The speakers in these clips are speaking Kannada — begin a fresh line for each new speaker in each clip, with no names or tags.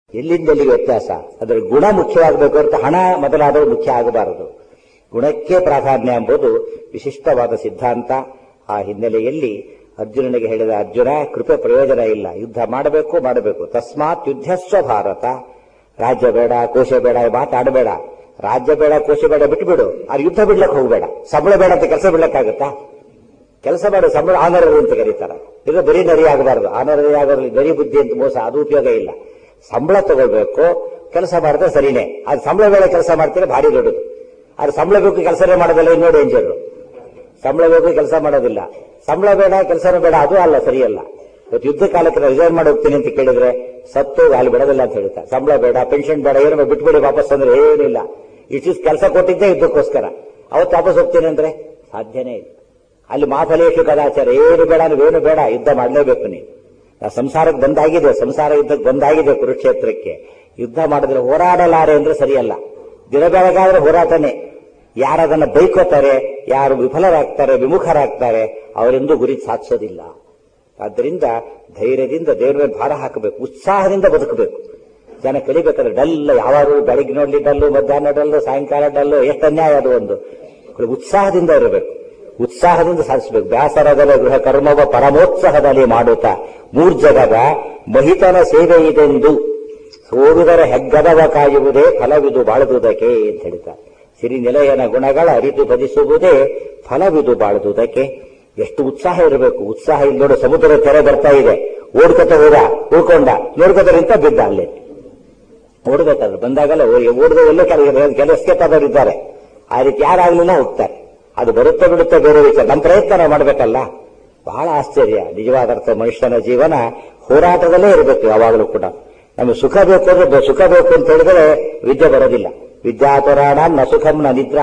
ಎಲ್ಲಿಂದ ಎಲ್ಲಿಗೆ ವ್ಯತ್ಯಾಸ ಅದರ ಗುಣ ಮುಖ್ಯವಾಗಬೇಕು ಅಂತ ಹಣ ಮೊದಲಾದವು ಮುಖ್ಯ ಆಗಬಾರದು ಗುಣಕ್ಕೆ ಪ್ರಾಧಾನ್ಯ ಎಂಬುದು ವಿಶಿಷ್ಟವಾದ ಸಿದ್ಧಾಂತ ಆ ಹಿನ್ನೆಲೆಯಲ್ಲಿ ಅರ್ಜುನನಿಗೆ ಹೇಳಿದ ಅರ್ಜುನ ಕೃಪೆ ಪ್ರಯೋಜನ ಇಲ್ಲ ಯುದ್ಧ ಮಾಡಬೇಕು ಮಾಡಬೇಕು ತಸ್ಮಾತ್ ಯುದ್ಧಸ್ವ ಭಾರತ ರಾಜ್ಯ ಬೇಡ ಕೋಶ ಬೇಡ ಈ ಮಾತಾಡಬೇಡ ರಾಜ್ಯ ಬೇಡ ಕೋಶ ಬೇಡ ಬಿಟ್ಬಿಡು ಅದು ಯುದ್ಧ ಬಿಡ್ಲಕ್ಕೆ ಹೋಗಬೇಡ ಸಂಬಳ ಬೇಡ ಅಂತ ಕೆಲಸ ಬಿಡ್ಲಕ್ಕಾಗತ್ತಾ ಕೆಲಸ ಮಾಡು ಸಂಬಳ ಆನರರಿ ಅಂತ ಕರೀತಾರೆ ಇದು ಬರೀ ನರಿ ಆಗಬಾರದು ಆನರರಿ ಆಗೋದ್ರಲ್ಲಿ ನರಿ ಬುದ್ಧಿ ಅಂತ ಮೋಸ ಅದು ಉಪಯೋಗ ಇಲ್ಲ ಸಂಬಳ ತಗೊಳ್ಬೇಕು ಕೆಲಸ ಮಾಡಿದ್ರೆ ಸರಿನೇ ಅದು ಸಂಬಳ ಬೇಡ ಕೆಲಸ ಮಾಡ್ತಾರೆ ಭಾರಿ ದೊಡ್ಡದು ಅದು ಸಂಬಳ ಬೇಕು ಕೆಲಸನೇ ಮಾಡೋದಿಲ್ಲ ಇನ್ನೋ ಡೇಂಜರ್ ಸಂಬಳ ಬೇಕು ಕೆಲಸ ಮಾಡೋದಿಲ್ಲ ಸಂಬಳ ಬೇಡ ಕೆಲಸನೂ ಬೇಡ ಅದು ಅಲ್ಲ ಸರಿಯಲ್ಲ ಇವತ್ತು ಯುದ್ಧ ಕಾಲಕ್ಕೆ ರಿಸೈನ್ ಮಾಡಿ ಹೋಗ್ತೀನಿ ಅಂತ ಕೇಳಿದ್ರೆ ಸತ್ತು ಅಲ್ಲಿ ಬಿಡೋದಿಲ್ಲ ಅಂತ ಹೇಳ್ತಾರೆ ಸಂಬಳ ಬೇಡ ಪೆನ್ಷನ್ ಬೇಡ ಏನು ಬಿಟ್ಬಿಡಿ ವಾಪಸ್ ಅಂದ್ರೆ ಏನಿಲ್ಲ ಇಷ್ಟು ಕೆಲಸ ಕೊಟ್ಟಿದ್ದೆ ಯುದ್ಧಕ್ಕೋಸ್ಕರ ಅವತ್ತು ವಾಪಸ್ ಹೋಗ್ತೀನಿ ಅಂದ್ರೆ ಸಾಧ್ಯನೇ ಇಲ್ಲ ಅಲ್ಲಿ ಮಾಫಲೇಶು ಕದಾಚಾರ ಏನು ಬೇಡ ಏನು ಬೇಡ ಯುದ್ಧ ಮಾಡಲೇಬೇಕು ನೀನು ಆ ಸಂಸಾರಕ್ಕೆ ಬಂದಾಗಿದೆ ಸಂಸಾರ ಯುದ್ಧಕ್ಕೆ ಬಂದಾಗಿದೆ ಕುರುಕ್ಷೇತ್ರಕ್ಕೆ ಯುದ್ಧ ಮಾಡಿದ್ರೆ ಹೋರಾಡಲಾರೆ ಅಂದ್ರೆ ಸರಿಯಲ್ಲ ದಿನ ಬೆಳಗಾದ್ರೆ ಹೋರಾಟನೇ ಯಾರದನ್ನ ಬೈಕೋತಾರೆ ಯಾರು ವಿಫಲರಾಗ್ತಾರೆ ವಿಮುಖರಾಗ್ತಾರೆ ಅವರೆಂದೂ ಗುರಿ ಸಾಧಿಸೋದಿಲ್ಲ ಆದ್ದರಿಂದ ಧೈರ್ಯದಿಂದ ದೇವರ ಮೇಲೆ ಭಾರ ಹಾಕಬೇಕು ಉತ್ಸಾಹದಿಂದ ಬದುಕಬೇಕು ಜನ ಕಲಿಬೇಕಾದ್ರೆ ಡಲ್ ಯಾವಾರು ಬೆಳಿಗ್ಗೆ ನೋಡ್ಲಿ ಡಲ್ಲು ಮಧ್ಯಾಹ್ನ ಡಲ್ಲು ಸಾಯಂಕಾಲ ಡಲ್ಲು ಎಷ್ಟು ಅನ್ಯಾಯ ಅದು ಒಂದು ಉತ್ಸಾಹದಿಂದ ಇರಬೇಕು ಉತ್ಸಾಹದಿಂದ ಸಾಧಿಸಬೇಕು ಬ್ಯಾಸರದಲ ಗೃಹ ಕರ್ಮವ ಪರಮೋತ್ಸಾಹದಲ್ಲಿ ಮಾಡುತ್ತಾ ಮೂರ್ಜಗದ ಮಹಿತನ ಸೇವೆ ಇದೆಂದು ಸೋರುದರ ಹೆಗ್ಗದವ ಕಾಯುವುದೇ ಫಲವಿದು ಬಾಳುವುದಕ್ಕೆ ಅಂತ ಹೇಳ್ತಾರೆ ಸಿರಿ ನಿಲಯನ ಗುಣಗಳ ಅರಿತು ಭಜಿಸುವುದೇ ಫಲವಿದು ಬಾಳುವುದಕ್ಕೆ ಎಷ್ಟು ಉತ್ಸಾಹ ಇರಬೇಕು ಉತ್ಸಾಹ ಇಲ್ಲಿ ನೋಡು ಸಮುದ್ರ ತೆರೆ ಬರ್ತಾ ಇದೆ ಓಡ್ಕೊತ ಹೋದ ಉಳ್ಕೊಂಡ ನೋಡ್ಕೊತ ನಿಂತ ಬಿದ್ದ ಅಲ್ಲಿ ಓಡ್ಬೇಕಾದ್ರೆ ಬಂದಾಗಲ್ಲ ಓಡದೆ ಎಲ್ಲೋ ಕೆಲವು ಕೆಲವು ಎಸ್ಕೇಪ್ ಆದವರು ಇದ್ದಾರೆ ಆ ರೀತಿ ಯಾರಾಗ್ಲಿಲ್ಲ ಹೋಗ್ತಾರೆ ಅದು ಬರುತ್ತೆ ಬಿಡುತ್ತೆ ಬೇರೆ ವಿಚಾರ ನಮ್ಮ ಪ್ರಯತ್ನ ನಾವು ಮಾಡ್ಬೇಕಲ್ಲ ಬಹಳ ಆಶ್ಚರ್ಯ ನಿಜವಾದ ಅರ್ಥ ಮನುಷ್ಯನ ಜೀವನ ಹೋರಾಟದಲ್ಲೇ ಇರಬೇಕು ಯಾವಾಗಲೂ ಕೂಡ ನಮಗೆ ಸುಖ ಬೇಕು ಅಂದ್ರೆ ಬ- ಸುಖ ಬೇಕು ಅಂತ ಹೇಳಿದ್ರೆ ವಿದ್ಯೆ ಬರೋದಿಲ್ಲ ವಿದ್ಯಾಪುರಾಣ ನ ಸುಖಂ ನ ನಿದ್ರಾ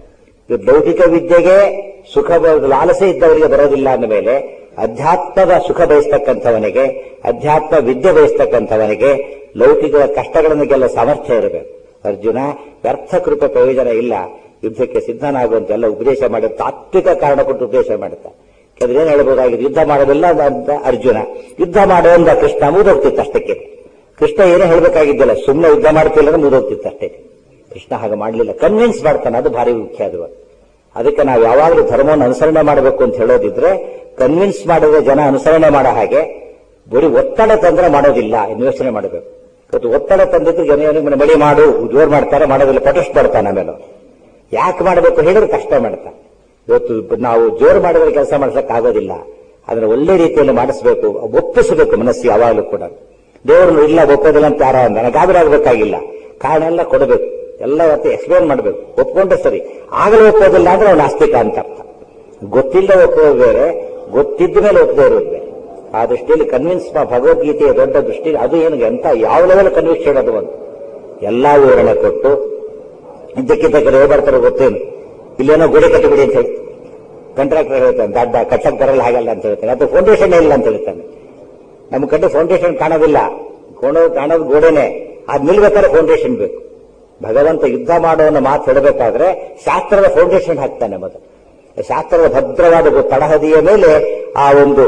ಇದು ಲೌಕಿಕ ವಿದ್ಯೆಗೆ ಸುಖ ಬ- ಲಾಲಸೆ ಇದ್ದವರಿಗೆ ಬರೋದಿಲ್ಲ ಅಂದ ಮೇಲೆ ಅಧ್ಯಾತ್ಮದ ಸುಖ ಬಯಸ್ತಕ್ಕಂಥವನಿಗೆ ಅಧ್ಯಾತ್ಮ ವಿದ್ಯೆ ಬಯಸ್ತಕ್ಕಂಥವನಿಗೆ ಲೌಕಿಕ ಕಷ್ಟಗಳನ್ನು ಗೆಲ್ಲ ಸಾಮರ್ಥ್ಯ ಇರಬೇಕು ಅರ್ಜುನ ವ್ಯರ್ಥ ಕೃಪೆ ಪ್ರಯೋಜನ ಇಲ್ಲ ಯುದ್ಧಕ್ಕೆ ಸಿದ್ಧನಾಗುವಂತೆ ಎಲ್ಲ ಉಪದೇಶ ಮಾಡಿ ತಾತ್ವಿಕ ಕಾರಣ ಕೊಟ್ಟು ಉಪದೇಶ ಮಾಡುತ್ತಾ ಯಾಕಂದ್ರೆ ಏನ್ ಹೇಳ್ಬೋದಾಗಿದೆ ಯುದ್ಧ ಮಾಡೋದಿಲ್ಲ ಅಂತ ಅರ್ಜುನ ಯುದ್ಧ ಮಾಡೋ ಅಂದ ಕೃಷ್ಣ ಮುದೋಗ್ತಿತ್ತು ಅಷ್ಟಕ್ಕೆ ಕೃಷ್ಣ ಏನೇ ಹೇಳ್ಬೇಕಾಗಿದ್ದಿಲ್ಲ ಸುಮ್ಮನೆ ಯುದ್ಧ ಮಾಡ್ತಿಲ್ಲ ಅಂದ್ರೆ ಮುದೋಗ್ತಿತ್ತು ಅಷ್ಟೇ ಕೃಷ್ಣ ಹಾಗೆ ಮಾಡಲಿಲ್ಲ ಕನ್ವಿನ್ಸ್ ಮಾಡ್ತಾನೆ ಅದು ಭಾರಿ ಮುಖ್ಯ ಅದು ಅದಕ್ಕೆ ನಾವು ಯಾವಾಗಲೂ ಧರ್ಮವನ್ನು ಅನುಸರಣೆ ಮಾಡಬೇಕು ಅಂತ ಹೇಳೋದಿದ್ರೆ ಕನ್ವಿನ್ಸ್ ಮಾಡಿದ್ರೆ ಜನ ಅನುಸರಣೆ ಮಾಡೋ ಹಾಗೆ ಬರೀ ಒತ್ತಡ ತಂದ್ರೆ ಮಾಡೋದಿಲ್ಲ ಇನ್ನು ಯೋಚನೆ ಮಾಡಬೇಕು ಇವತ್ತು ಒತ್ತಡ ತಂದಿದ್ದು ಜನ ಏನಿಗೆ ಮಡಿ ಮಾಡು ಜೋರ್ ಮಾಡ್ತಾರೆ ಮಾಡೋದಿಲ್ಲ ಪ್ರೊಟೆಸ್ಟ್ ಮಾಡ್ತಾನೆ ಆಮೇಲೆ ಯಾಕೆ ಮಾಡಬೇಕು ಹೇಳಿದ್ರೆ ಕಷ್ಟ ಮಾಡ್ತಾನೆ ಇವತ್ತು ನಾವು ಜೋರು ಮಾಡಿದ್ರೆ ಕೆಲಸ ಮಾಡ್ಸಕ್ ಆಗೋದಿಲ್ಲ ಅದನ್ನ ಒಳ್ಳೆ ರೀತಿಯಲ್ಲಿ ಮಾಡಿಸಬೇಕು ಒಪ್ಪಿಸಬೇಕು ಮನಸ್ಸು ಯಾವಾಗಲೂ ಕೂಡ ದೇವರು ಇಲ್ಲ ಒಪ್ಪೋದಿಲ್ಲ ಅಂತ ಯಾರೋ ಅಂದ ನನಗೆ ಗಾಬರಿ ಆಗ್ಬೇಕಾಗಿಲ್ಲ ಕಾರಣ ಎಲ್ಲ ಕೊಡಬೇಕು ಎಲ್ಲ ಇವತ್ತು ಎಕ್ಸ್ಪ್ಲೇನ್ ಮಾಡಬೇಕು ಒಪ್ಕೊಂಡ್ರೆ ಸರಿ ಆಗಲೇ ಒಪ್ಪೋದಿಲ್ಲ ಅಂದ್ರೆ ಅವ್ನು ನಾಸ್ತಿಕ ಅಂತ ಅರ್ಥ ಗೊತ್ತಿಲ್ಲದೆ ಒಪ್ಪೋದು ಬೇರೆ ಗೊತ್ತಿದ್ದ ಮೇಲೆ ಒಪ್ಪದೇ ಇರೋದು ಬೇರೆ ಆ ದೃಷ್ಟಿಯಲ್ಲಿ ಕನ್ವಿನ್ಸ್ ಭಗವದ್ಗೀತೆಯ ದೊಡ್ಡ ದೃಷ್ಟಿ ಅದು ಏನು ಎಂತ ಯಾವ ಲೆವೆಲ್ ಕನ್ವಿನ್ಸ್ ಹೇಳೋದು ಒಂದು ಎಲ್ಲಾ ವಿವರಣೆ ಕೊಟ್ಟು ಇದ್ದಕ್ಕಿದ್ದಕ್ಕೆ ರೇವ್ ಬರ್ತಾರೆ ಗೊತ್ತೇನು ಇಲ್ಲೇನೋ ಗೋಡೆ ಕಟ್ಟಿಬಿಡಿ ಅಂತ ಹೇಳಿ ಕಾಂಟ್ರಾಕ್ಟರ್ ಹೇಳ್ತಾನೆ ದಡ್ಡ ಕಟ್ಟಕ್ ಬರಲ್ಲ ಹಾಗಲ್ಲ ಅಂತ ಹೇಳ್ತಾನೆ ಅದು ಫೌಂಡೇಶನ್ ಇಲ್ಲ ಅಂತ ಹೇಳ್ತಾನೆ ನಮ್ಮ ಕಡೆ ಫೌಂಡೇಶನ್ ಕಾಣೋದಿಲ್ಲ ಕೋಣೋ ಕಾಣೋದು ಗೋಡೆನೆ ಅದ್ ನಿಲ್ಬೇಕಾದ್ರೆ ಫೌಂಡೇಶನ್ ಬೇಕು ಭಗವಂತ ಯುದ್ಧ ಮಾಡೋ ಅನ್ನೋ ಮಾತು ಹೇಳಬೇಕಾದ್ರೆ ಶಾಸ್ತ್ರದ ಫೌಂಡೇಶನ್ ಹಾಕ್ತಾನೆ ಮೊದಲು ಶಾಸ್ತ್ರದ ಭದ್ರವಾದ ಒಂದು ತಳಹದಿಯ ಮೇಲೆ ಆ ಒಂದು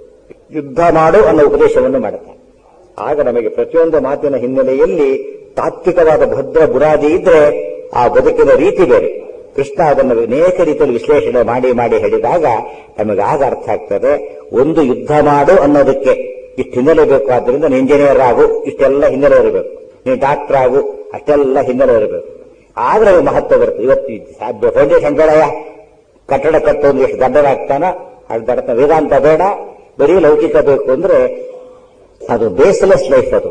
ಯುದ್ಧ ಮಾಡು ಅನ್ನೋ ಉಪದೇಶವನ್ನು ಮಾಡುತ್ತಾನೆ ಆಗ ನಮಗೆ ಪ್ರತಿಯೊಂದು ಮಾತಿನ ಹಿನ್ನೆಲೆಯಲ್ಲಿ ತಾತ್ವಿಕವಾದ ಭದ್ರ ಬುರಾದಿ ಇದ್ರೆ ಆ ಬದುಕಿನ ರೀತಿ ಬೇರೆ ಕೃಷ್ಣ ಅದನ್ನು ಅನೇಕ ರೀತಿಯಲ್ಲಿ ವಿಶ್ಲೇಷಣೆ ಮಾಡಿ ಮಾಡಿ ಹೇಳಿದಾಗ ನಮಗೆ ಆಗ ಅರ್ಥ ಆಗ್ತದೆ ಒಂದು ಯುದ್ಧ ಮಾಡು ಅನ್ನೋದಕ್ಕೆ ಇಷ್ಟು ಹಿನ್ನೆಲೆ ಬೇಕು ಆದ್ದರಿಂದ ನೀನು ಇಂಜಿನಿಯರ್ ಆಗು ಇಷ್ಟೆಲ್ಲ ಹಿನ್ನೆಲೆ ಇರಬೇಕು ನೀನು ಡಾಕ್ಟರ್ ಆಗು ಅಷ್ಟೆಲ್ಲ ಹಿನ್ನೆಲೆ ಇರಬೇಕು ಆದ್ರೆ ಅದು ಮಹತ್ವ ಬರುತ್ತೆ ಇವತ್ತು ಫೌಂಡೇಶನ್ ಬೇಡಯ ಕಟ್ಟಡ ಕಟ್ಟೋದು ಎಷ್ಟು ದಡ್ಡರಾಗ್ತಾನ ಅದು ದಡ್ಡ ವೇದಾಂತ ಬೇಡ ಬರೀ ಲೌಕಿಕ ಬೇಕು ಅಂದ್ರೆ ಅದು ಬೇಸ್ಲೆಸ್ ಲೈಫ್ ಅದು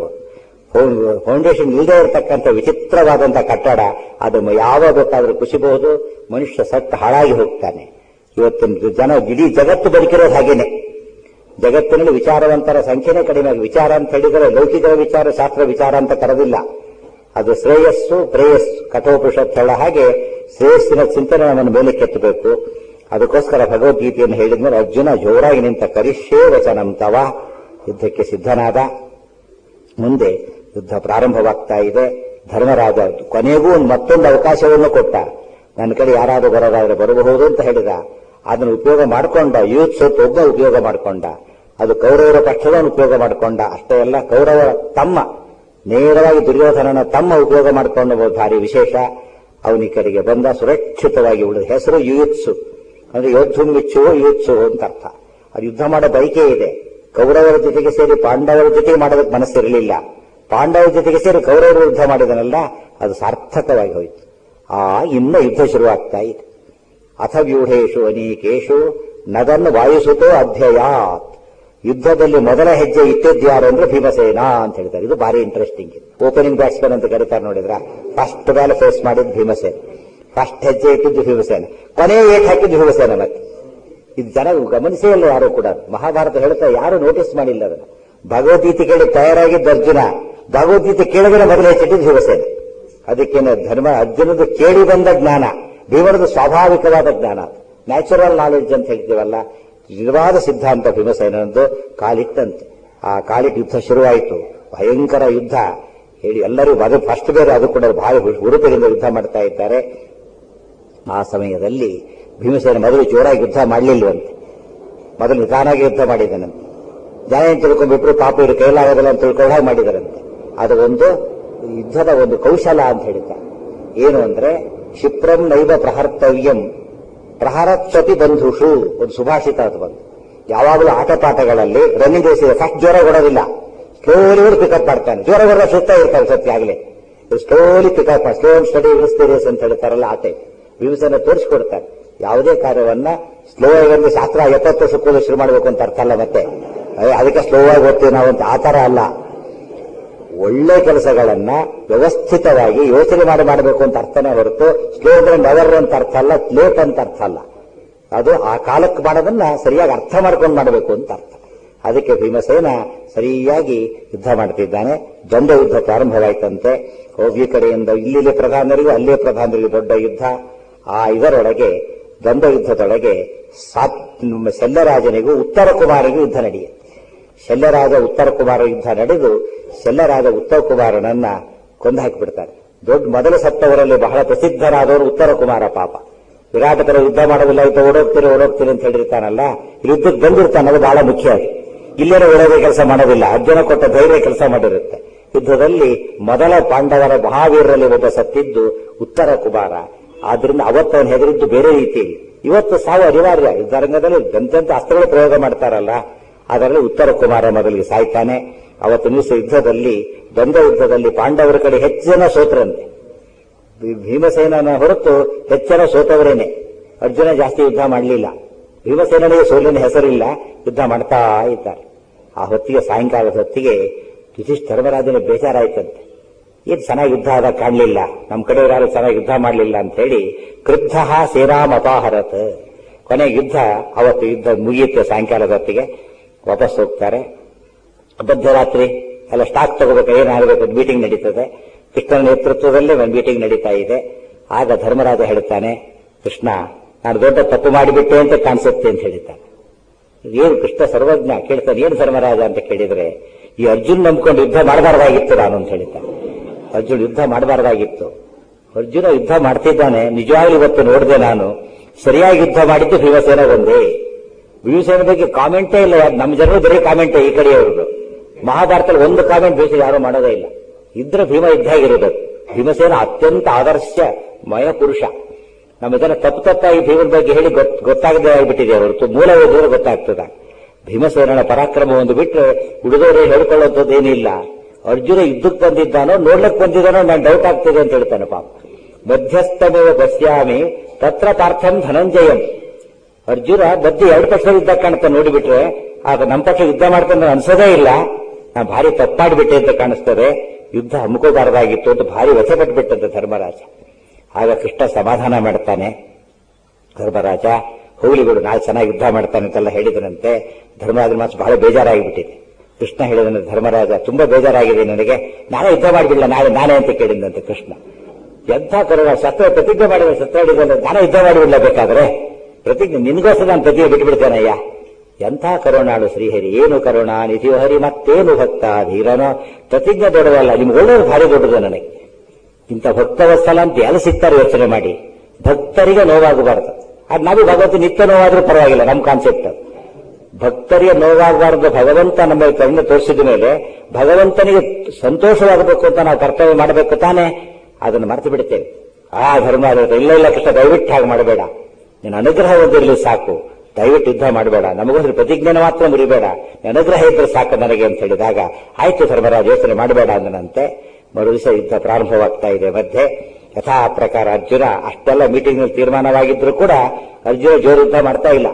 ಫೌಂಡೇಶನ್ ಇಲ್ಲದೆ ಇರತಕ್ಕಂಥ ವಿಚಿತ್ರವಾದಂತಹ ಕಟ್ಟಡ ಅದನ್ನು ಯಾವಾಗ ಬೇಕಾದ್ರೂ ಕುಸಿಬಹುದು ಮನುಷ್ಯ ಸತ್ತ ಹಾಳಾಗಿ ಹೋಗ್ತಾನೆ ಇವತ್ತಿನ ಜನ ಇಡೀ ಜಗತ್ತು ಬದುಕಿರೋದು ಹಾಗೇನೆ ಜಗತ್ತಿನಲ್ಲಿ ವಿಚಾರವಂತರ ಸಂಖ್ಯೆನೇ ಕಡಿಮೆ ಆಗಿ ವಿಚಾರ ಅಂತ ಹೇಳಿದರೆ ಲೌಕಿಕ ವಿಚಾರ ಶಾಸ್ತ್ರ ವಿಚಾರ ಅಂತ ಕರೆದಿಲ್ಲ ಅದು ಶ್ರೇಯಸ್ಸು ಪ್ರೇಯಸ್ಸು ಕಠೋಪನಿಷತ್ ಹೇಳೋ ಹಾಗೆ ಶ್ರೇಯಸ್ಸಿನ ಚಿಂತನೆ ನಮ್ಮನ್ನು ಮೇಲೆ ಕೆತ್ತಬೇಕು ಅದಕ್ಕೋಸ್ಕರ ಭಗವದ್ಗೀತೆಯನ್ನು ಹೇಳಿದ್ಮೇಲೆ ಅರ್ಜುನ ಜೋರಾಗಿ ನಿಂತ ಕರಿಷ್ಯೇ ವಚನಂ ತವ ಯುದ್ಧಕ್ಕೆ ಸಿದ್ಧನಾದ ಮುಂದೆ ಯುದ್ಧ ಪ್ರಾರಂಭವಾಗ್ತಾ ಇದೆ ಧರ್ಮರಾಜ ಕೊನೆಗೂ ಒಂದು ಮತ್ತೊಂದು ಅವಕಾಶವನ್ನು ಕೊಟ್ಟ ನನ್ನ ಕಡೆ ಯಾರಾದರೂ ಬರೋದಾದ್ರೆ ಬರಬಹುದು ಅಂತ ಹೇಳಿದ ಅದನ್ನು ಉಪಯೋಗ ಮಾಡಿಕೊಂಡ ಯೂತ್ ಸೊತ್ತು ಒಬ್ಬ ಉಪಯೋಗ ಮಾಡಿಕೊಂಡ ಅದು ಕೌರವರ ಪಕ್ಷವನ್ನು ಉಪಯೋಗ ಮಾಡಿಕೊಂಡ ಅಷ್ಟೇ ಅಲ್ಲ ಕೌರವ ತಮ್ಮ ನೇರವಾಗಿ ದುರ್ಯೋಧನನ ತಮ್ಮ ಉಪಯೋಗ ಮಾಡಿಕೊಂಡು ಭಾರಿ ವಿಶೇಷ ಅವನಿ ಕಡೆಗೆ ಬಂದ ಸುರಕ್ಷಿತವಾಗಿ ಉಳಿದ ಹೆಸರು ಯುಯುತ್ಸು ಅಂದ್ರೆ ಯೋಧುಂ ಮಿಚ್ಚು ಯುಯುತ್ಸು ಅಂತ ಅರ್ಥ ಅದು ಯುದ್ಧ ಮಾಡೋ ಬೈಕೆ ಇದೆ ಕೌರವರ ಜೊತೆಗೆ ಸೇರಿ ಪಾಂಡವರ ಜೊತೆಗೆ ಮಾಡೋದಕ್ಕೆ ಮನಸ್ಸಿರಲಿಲ್ಲ ಪಾಂಡವರ ಜೊತೆಗೆ ಸೇರಿ ಕೌರವರು ಯುದ್ಧ ಮಾಡಿದನಲ್ಲ ಅದು ಸಾರ್ಥಕವಾಗಿ ಹೋಯಿತು ಆ ಇನ್ನ ಯುದ್ಧ ಶುರುವಾಗ್ತಾ ಇದೆ ಅಥ ವ್ಯೂಹೇಶು ಅನೇಕೇಶು ನದನ್ ವಾಯುಸುತೋ ಅಧ್ಯಯಾತ್ ಯುದ್ಧದಲ್ಲಿ ಮೊದಲ ಹೆಜ್ಜೆ ಇಟ್ಟಿದ್ಯಾರು ಅಂದ್ರೆ ಭೀಮಸೇನ ಅಂತ ಹೇಳ್ತಾರೆ ಇದು ಬಾರಿ ಇಂಟ್ರೆಸ್ಟಿಂಗ್ ಓಪನಿಂಗ್ ಬ್ಯಾಟ್ಸ್ಮನ್ ಅಂತ ಕರೀತಾರೆ ನೋಡಿದ್ರ ಫಸ್ಟ್ ಬಾಲ್ ಫೇಸ್ ಮಾಡಿದ್ ಭೀಮಸೇನ ಫಸ್ಟ್ ಹೆಜ್ಜೆ ಇಟ್ಟಿದ್ದು ಭೀಮಸೇನ ಕೊನೆ ಏಟ್ ಹಾಕಿದ್ದು ಭೀಮಸೇನ ಮತ್ತೆ ಇದು ಜನ ಗಮನಿಸೇ ಇಲ್ಲ ಯಾರು ಕೂಡ ಮಹಾಭಾರತ ಹೇಳ್ತಾ ಯಾರು ನೋಟಿಸ್ ಮಾಡಿಲ್ಲ ಅದನ್ನ ಭಗವದ್ಗೀತೆ ಕೇಳಿ ತಯಾರಾಗಿದ್ದ ಅರ್ಜುನ ಭಗವದ್ಗೀತೆ ಕೇಳಿದ್ರೆ ಮೊದಲು ಹೆಚ್ಚಿಟ್ಟಿದ್ದು ಭೀಮಸೇನ ಅದಕ್ಕೇನು ಧರ್ಮ ಅರ್ಜುನದು ಕೇಳಿ ಬಂದ ಜ್ಞಾನ ಭೀಮನದು ಸ್ವಾಭಾವಿಕವಾದ ಜ್ಞಾನ ನ್ಯಾಚುರಲ್ ನಾಲೆಡ್ಜ್ ಅಂತ ಹೇಳ್ತೀವಲ್ಲ ನಿಜವಾದ ಸಿದ್ಧಾಂತ ಭೀಮಸೇನಂದು ಕಾಲಿಟ್ಟಂತೆ ಆ ಕಾಲಿಟ್ಟು ಯುದ್ಧ ಶುರುವಾಯಿತು ಭಯಂಕರ ಯುದ್ಧ ಹೇಳಿ ಎಲ್ಲರೂ ಅದು ಫಸ್ಟ್ ಬೇರೆ ಅದು ಕೂಡ ಭಾರಿ ಹುರುಪಿನಿಂದ ಯುದ್ಧ ಮಾಡ್ತಾ ಇದ್ದಾರೆ ಆ ಸಮಯದಲ್ಲಿ ಭೀಮಸೇನ ಮೊದಲು ಜೋರಾಗಿ ಯುದ್ಧ ಮಾಡಲಿಲ್ವಂತೆ ಮೊದಲು ನಿಧಾನಾಗಿ ಯುದ್ಧ ಮಾಡಿದನಂತೆ ಜನ ಏನ್ ತಿಳ್ಕೊಂಡ್ಬಿಟ್ರು ಪಾಪ ಇವರು ಕೈಲಾಗೋದಿಲ್ಲ ಅಂತ ತಿಳ್ಕೊಂಡ ಹಾಗೆ ಮಾಡಿದರಂತೆ ಅದು ಒಂದು ಯುದ್ಧದ ಒಂದು ಕೌಶಲ ಅಂತ ಹೇಳ್ತಾರೆ ಏನು ಅಂದ್ರೆ ಕ್ಷಿಪ್ರಂ ನೈವ ಪ್ರಹರ್ತವ್ಯಂ ಪ್ರಹರತ್ಸತಿ ಬಂಧುಷು ಒಂದು ಸುಭಾಷಿತ ಅದು ಬಂದು ಯಾವಾಗಲೂ ಆಟಪಾಠಗಳಲ್ಲಿ ರನ್ನಿಂಗ್ ರೇಸ್ ಇದೆ ಫಸ್ಟ್ ಜ್ವರ ಕೊಡೋದಿಲ್ಲ ಸ್ಲೋಲಿ ಪಿಕಪ್ ಮಾಡ್ತಾನೆ ಜ್ವರ ಬರೋ ಸುತ್ತ ಇರ್ತಾರೆ ಸತ್ಯ ಆಗಲೇ ಸ್ಲೋಲಿ ಪಿಕಪ್ ಮಾಡಿ ಸ್ಲೋ ಸ್ಟಡಿ ರೇಸ್ ಅಂತ ಹೇಳ್ತಾರಲ್ಲ ಆಟೆ ಭೀಮಸೇನ ತೋರಿಸ್ಕೊಡ್ತಾರೆ ಯಾವುದೇ ಕಾರ್ಯವನ್ನ ಸ್ಲೋ ಆಗಿ ಶಾಸ್ತ್ರ ಎಪ್ಪತ್ತು ವರ್ಷಕ್ಕೆ ಶುರು ಮಾಡಬೇಕು ಅಂತ ಅರ್ಥ ಅಲ್ಲ ಮತ್ತೆ ಅಯ್ಯ, ಅದಕ್ಕೆ ಸ್ಲೋ ಆಗಿ ಓದ್ತೀವಿ ನಾವು ಅಂತ ಆ ತರ ಅಲ್ಲ ಒಳ್ಳೆ ಕೆಲಸಗಳನ್ನ ವ್ಯವಸ್ಥಿತವಾಗಿ ಯೋಚನೆ ಮಾಡಿ ಮಾಡಬೇಕು ಅಂತ ಅರ್ಥನೇ ಹೊರತು ಸ್ಲೋ ಅಂದ್ರೆ ನೆವರ್ ಅಂತ ಅರ್ಥ ಅಲ್ಲ ಲೇಟ್ ಅಂತ ಅರ್ಥ ಅಲ್ಲ ಅದು ಆ ಕಾಲಕ್ಕೆ ಮಾಡೋದನ್ನ ಸರಿಯಾಗಿ ಅರ್ಥ ಮಾಡ್ಕೊಂಡು ಮಾಡಬೇಕು ಅಂತ ಅರ್ಥ ಅದಕ್ಕೆ ಭೀಮಸೇನ ಸರಿಯಾಗಿ ಯುದ್ಧ ಮಾಡ್ತಿದ್ದಾನೆ ದ್ವಂದ್ವ ಯುದ್ಧ ಪ್ರಾರಂಭವಾಯ್ತಂತೆ ಹೋಗಿ ಕಡೆಯಿಂದ ಇಲ್ಲಿ ಪ್ರಧಾನರಿಗೂ ಅಲ್ಲೇ ಪ್ರಧಾನರಿಗೂ ದೊಡ್ಡ ಯುದ್ಧ ಆ ಇದರೊಳಗೆ ದ್ವಂದ್ವ ಯುದ್ಧದೊಳಗೆ ಸಾತ್ ಶಲ್ಯರಾಜನಿಗೂ ಉತ್ತರ ಕುಮಾರಿಗೂ ಯುದ್ಧ ನಡೆಯುತ್ತೆ ಶಲ್ಯರಾಜ ಉತ್ತರ ಕುಮಾರ ಯುದ್ಧ ನಡೆದು ಶಲ್ಯರಾಜ ಉತ್ತರ ಕುಮಾರನನ್ನ ಕೊಂದು ಹಾಕಿಬಿಡ್ತಾರೆ ದೊಡ್ಡ ಮೊದಲು ಸತ್ತವರಲ್ಲಿ ಬಹಳ ಪ್ರಸಿದ್ಧರಾದವರು ಉತ್ತರ ಕುಮಾರ ಪಾಪ ವಿರಾಟ ತರ ಯುದ್ಧ ಮಾಡೋದಿಲ್ಲ ಇದ್ದ ಓಡೋಗ್ತೀರಿ ಓಡೋಗ್ತೀರಿ ಅಂತ ಹೇಳಿರ್ತಾನಲ್ಲ ಈ ಯುದ್ಧಕ್ಕೆ ಬಂದಿರ್ತಾನೆ ಅದು ಬಹಳ ಮುಖ್ಯ ಅದು ಇಲ್ಲೇನೋ ಓಡೋದೇ ಕೆಲಸ ಮಾಡೋದಿಲ್ಲ ಅರ್ಜುನ ಕೊಟ್ಟ ಧೈರ್ಯ ಕೆಲಸ ಮಾಡಿರುತ್ತೆ ಯುದ್ಧದಲ್ಲಿ ಮೊದಲ ಪಾಂಡವರ ಮಹಾವೀರರಲ್ಲಿ ಒಬ್ಬ ಸತ್ತಿದ್ದು ಉತ್ತರ ಕುಮಾರ ಆದ್ರಿಂದ ಅವತ್ತು ಅವನು ಹೆದರಿದ್ದು ಬೇರೆ ರೀತಿಯಲ್ಲಿ ಇವತ್ತು ಸಾವು ಅನಿವಾರ್ಯ ಯುದ್ಧರಂಗದಲ್ಲಿ ಎಂತೆಂತ ಅಸ್ತ್ರಗಳು ಪ್ರಯೋಗ ಮಾಡ್ತಾರಲ್ಲ ಅದರಲ್ಲಿ ಉತ್ತರ ಕುಮಾರ ಮೊದಲಿಗೆ ಸಾಯ್ತಾನೆ ಅವತ್ತು ನಿಲ್ಲಿಸ ಯುದ್ಧದಲ್ಲಿ ದ್ವಂದ್ವ ಯುದ್ಧದಲ್ಲಿ ಪಾಂಡವರ ಕಡೆ ಹೆಚ್ಚು ಜನ ಸೋತರಂತೆ ಭೀ- ಭೀಮಸೇನನ ಹೊರತು ಹೆಚ್ಚನ ಸೋತವರೇನೆ ಅರ್ಜುನ ಜಾಸ್ತಿ ಯುದ್ಧ ಮಾಡಲಿಲ್ಲ ಭೀಮಸೇನಿಗೆ ಸೋಲಿನ ಹೆಸರಿಲ್ಲ ಯುದ್ಧ ಮಾಡ್ತಾ ಇದ್ದಾರೆ ಆ ಹೊತ್ತಿಗೆ ಸಾಯಂಕಾಲದ ಹೊತ್ತಿಗೆ ಯುಧಿಷ್ಠ ಧರ್ಮರಾಜನ ಬೇಜಾರಾಯ್ತಂತೆ ಏನ್ ಚೆನ್ನಾಗಿ ಯುದ್ಧ ಆದ ಕಾಣಲಿಲ್ಲ ನಮ್ಮ ಕಡೆಯವರು ಯಾರು ಚೆನ್ನಾಗಿ ಯುದ್ಧ ಮಾಡಲಿಲ್ಲ ಅಂತ ಹೇಳಿ ಕ್ರುದ್ಧ ಸೇರಾಮ್ ಅಪಾಹರತ್ ಕೊನೆಗೆ ಯುದ್ಧ ಅವತ್ತು ಯುದ್ಧ ಮುಗಿಯುತ್ತೆ ಸಾಯಂಕಾಲದ ಹೊತ್ತಿಗೆ ವಾಪಸ್ ಹೋಗ್ತಾರೆ ಮಧ್ಯರಾತ್ರಿ ಎಲ್ಲ ಸ್ಟಾಕ್ ತಗೋಬೇಕು ಏನಾಗಬೇಕು ಮೀಟಿಂಗ್ ನಡೀತದೆ ಕೃಷ್ಣನ ನೇತೃತ್ವದಲ್ಲೇ ಒಂದು ಮೀಟಿಂಗ್ ನಡೀತಾ ಇದೆ ಆಗ ಧರ್ಮರಾಜ ಹೇಳ್ತಾನೆ ಕೃಷ್ಣ ನಾನು ದೊಡ್ಡ ತಪ್ಪು ಮಾಡಿಬಿಟ್ಟೆ ಅಂತ ಕಾಣಿಸುತ್ತೆ ಅಂತ ಹೇಳಿದ್ದಾನೆ ಏನು ಕೃಷ್ಣ ಸರ್ವಜ್ಞ ಕೇಳ್ತಾನೆ ಏನು ಧರ್ಮರಾಜ ಅಂತ ಕೇಳಿದ್ರೆ ಈ ಅರ್ಜುನ್ ನಂಬ್ಕೊಂಡು ಯುದ್ಧ ಮಾಡಬಾರ್ದಾಗಿತ್ತು ನಾನು ಅಂತ ಹೇಳಿದ್ದಾನೆ ಅರ್ಜುನ್ ಯುದ್ಧ ಮಾಡಬಾರ್ದಾಗಿತ್ತು ಅರ್ಜುನ ಯುದ್ಧ ಮಾಡ್ತಿದ್ದಾನೆ ನಿಜವಾಗ್ಲೂ ಇವತ್ತು ನೋಡಿದೆ ನಾನು ಸರಿಯಾಗಿ ಯುದ್ಧ ಮಾಡಿದ್ದು ಭೀಮಸೇನ ಒಂದೇ ಭೀಮಸೇನ ಬಗ್ಗೆ ಕಾಮೆಂಟೇ ಇಲ್ಲ ಯಾರು ನಮ್ಮ ಜನರು ಬರೀ ಕಾಮೆಂಟೇ ಈ ಕಡೆಯವ್ರದ್ದು ಮಹಾಭಾರತದಲ್ಲಿ ಒಂದು ಕಾಮೆಂಟ್ ಭೀಮಸೇನ ಯಾರು ಮಾಡೋದೇ ಇಲ್ಲ ಇದ್ರೆ ಭೀಮ ಯುದ್ಧ ಆಗಿರೋದು ಭೀಮಸೇನ ಅತ್ಯಂತ ಆದರ್ಶಮಯ ಪುರುಷ ನಮ್ಮ ಜನ ತಪ್ಪು ತಪ್ಪಾಗಿ ಭೀಮನ ಬಗ್ಗೆ ಹೇಳಿ ಗೊತ್- ಗೊತ್ತಾಗದೇ ಆಗಿಬಿಟ್ಟಿದೆ ಹೊರತು ಮೂಲ ಓದಿದ್ರೆ ಗೊತ್ತಾಗ್ತದ ಭೀಮಸೇನನ ಪರಾಕ್ರಮ ಒಂದು ಬಿಟ್ರೆ ಉಳಿದವರು ಹೇಳ್ಕೊಳ್ಳೋದೇನಿಲ್ಲ ಅರ್ಜುನ ಯುದ್ಧಕ್ಕೆ ಬಂದಿದ್ದಾನೋ ನೋಡ್ಲಿಕ್ಕೆ ಬಂದಿದ್ದಾನೋ ನಾನು ಡೌಟ್ ಆಗ್ತಿದೆ ಅಂತ ಹೇಳ್ತಾನೆ ಪಾಪ ಮಧ್ಯಸ್ಥಮೇವ ಪಶ್ಯಾಮಿ ತತ್ರ ಪಾರ್ಥಂ ಧನಂಜಯಂ ಅರ್ಜುನ ಮಧ್ಯೆ ಎರಡು ಪಕ್ಷ ಯುದ್ಧ ಕಾಣುತ್ತೆ ನೋಡಿಬಿಟ್ರೆ ಆಗ ನಮ್ಮ ಪಕ್ಷ ಯುದ್ಧ ಮಾಡ್ಕೊಂಡು ಅನ್ಸೋದೇ ಇಲ್ಲ ನಾ ಭಾರಿ ತಪ್ಪಾಡ್ಬಿಟ್ಟೆ ಅಂತ ಕಾಣಿಸ್ತದೆ ಯುದ್ಧ ಹಮ್ಕೋಬಾರದಾಗಿತ್ತು ಅಂತ ಭಾರಿ ವಶಪಟ್ಬಿಟ್ಟಂತೆ ಧರ್ಮರಾಜ ಆಗ ಕೃಷ್ಣ ಸಮಾಧಾನ ಮಾಡ್ತಾನೆ ಧರ್ಮರಾಜ ಹೋಗ್ಲಿ ಬಿಡು ನಾಳೆ ಚೆನ್ನಾಗಿ ಯುದ್ಧ ಮಾಡ್ತಾನೆ ಅಂತೆಲ್ಲ ಹೇಳಿದನಂತೆ ಧರ್ಮರಾಜನ ಮಾತು ಬಹಳ ಬೇಜಾರಾಗಿಬಿಟ್ಟಿದೆ ಕೃಷ್ಣ ಹೇಳಿದನು ಧರ್ಮರಾಜ ತುಂಬಾ ಬೇಜಾರಾಗಿದೆ ನನಗೆ ನಾನೇ ಯುದ್ಧ ಮಾಡಿಬಿಡಲ್ಲ ನಾಳೆ ನಾನೇ ಅಂತ ಕೇಳಿದಂತೆ ಕೃಷ್ಣ ಎಂಥ ಕರುಣ ಸತ್ವ ಪ್ರತಿಜ್ಞೆ ಮಾಡಿದ ಸತ್ಯ ಹೇಳಿದ್ರೆ ನಾನೇ ಯುದ್ಧ ಮಾಡಿಬಿಡಲ್ಲ ಬೇಕಾದ್ರೆ ಪ್ರತಿಜ್ಞೆ ನಿನ್ಗೋಸ್ಕರ ನಾನು ಪ್ರತಿಜ್ಞೆ ಬಿಟ್ಬಿಡ್ತೇನಯ್ಯ ಎಂಥ ಕರುಣಾಳು ಶ್ರೀಹರಿ ಏನು ಕರುಣ ನಿಧಿಯೋ ಹರಿ ಮತ್ತೇನು ಭಕ್ತ ಧೀರನೋ ಪ್ರತಿಜ್ಞೆ ದೊಡ್ಡದಲ್ಲ ನಿಮ್ಗೆ ಒಳ್ಳೆಯದು ಭಾರಿ ದೊಡ್ಡದು ನನಗೆ ಇಂಥ ಭಕ್ತವತ್ಸಲ ಅಂತ ಎಲ್ಲ ಸಿಗ್ತಾರೆ ಯೋಚನೆ ಮಾಡಿ ಭಕ್ತರಿಗೆ ನೋವಾಗಬಾರದು ಅದು ನಾವು ಭಗವಂತ ನಿತ್ಯ ನೋವಾದ್ರೂ ಪರವಾಗಿಲ್ಲ ನಮ್ಮ ಕಾನ್ಸೆಪ್ಟ್ ಭಕ್ತರಿಗೆ ನೋವಾಗಬಾರದು ಭಗವಂತ ನಮ್ಮ ಕಣ್ಣು ತೋರಿಸಿದ ಮೇಲೆ ಭಗವಂತನಿಗೆ ಸಂತೋಷವಾಗಬೇಕು ಅಂತ ನಾವು ಕರ್ತವ್ಯ ಮಾಡಬೇಕು ತಾನೇ ಅದನ್ನು ಮರೆತು ಬಿಡ್ತೇವೆ ಆ ಧರ್ಮ ಆಗುತ್ತೆ ಇಲ್ಲ ಇಲ್ಲ ಕೃಷ್ಣ ದಯವಿಟ್ಟು ಹಾಗೆ ಮಾಡಬೇಡ ನಿನ್ನ ಅನುಗ್ರಹ ಒಂದಿರಲಿ ಸಾಕು ದಯವಿಟ್ಟು ಯುದ್ಧ ಮಾಡಬೇಡ ನಮಗೋಸ್ಕರ ಪ್ರತಿಜ್ಞಾನ ಮಾತ್ರ ಮುರಿಬೇಡ ನಿನ್ನ ಅನುಗ್ರಹ ಇದ್ರೆ ಸಾಕು ನನಗೆ ಅಂತ ಹೇಳಿದಾಗ ಆಯ್ತು ಧರ್ಮರಾಜ್ ಯೋಚನೆ ಮಾಡಬೇಡ ಅಂದನಂತೆ ಮರು ದಿವಸ ಯುದ್ಧ ಪ್ರಾರಂಭವಾಗ್ತಾ ಇದೆ ಮಧ್ಯೆ ಯಥಾ ಪ್ರಕಾರ ಅರ್ಜುನ ಅಷ್ಟೆಲ್ಲ ಮೀಟಿಂಗ್ ನಲ್ಲಿ ತೀರ್ಮಾನವಾಗಿದ್ರು ಕೂಡ ಅರ್ಜುನ ಜೋರು ಯುದ್ಧ ಮಾಡ್ತಾ ಇಲ್ಲ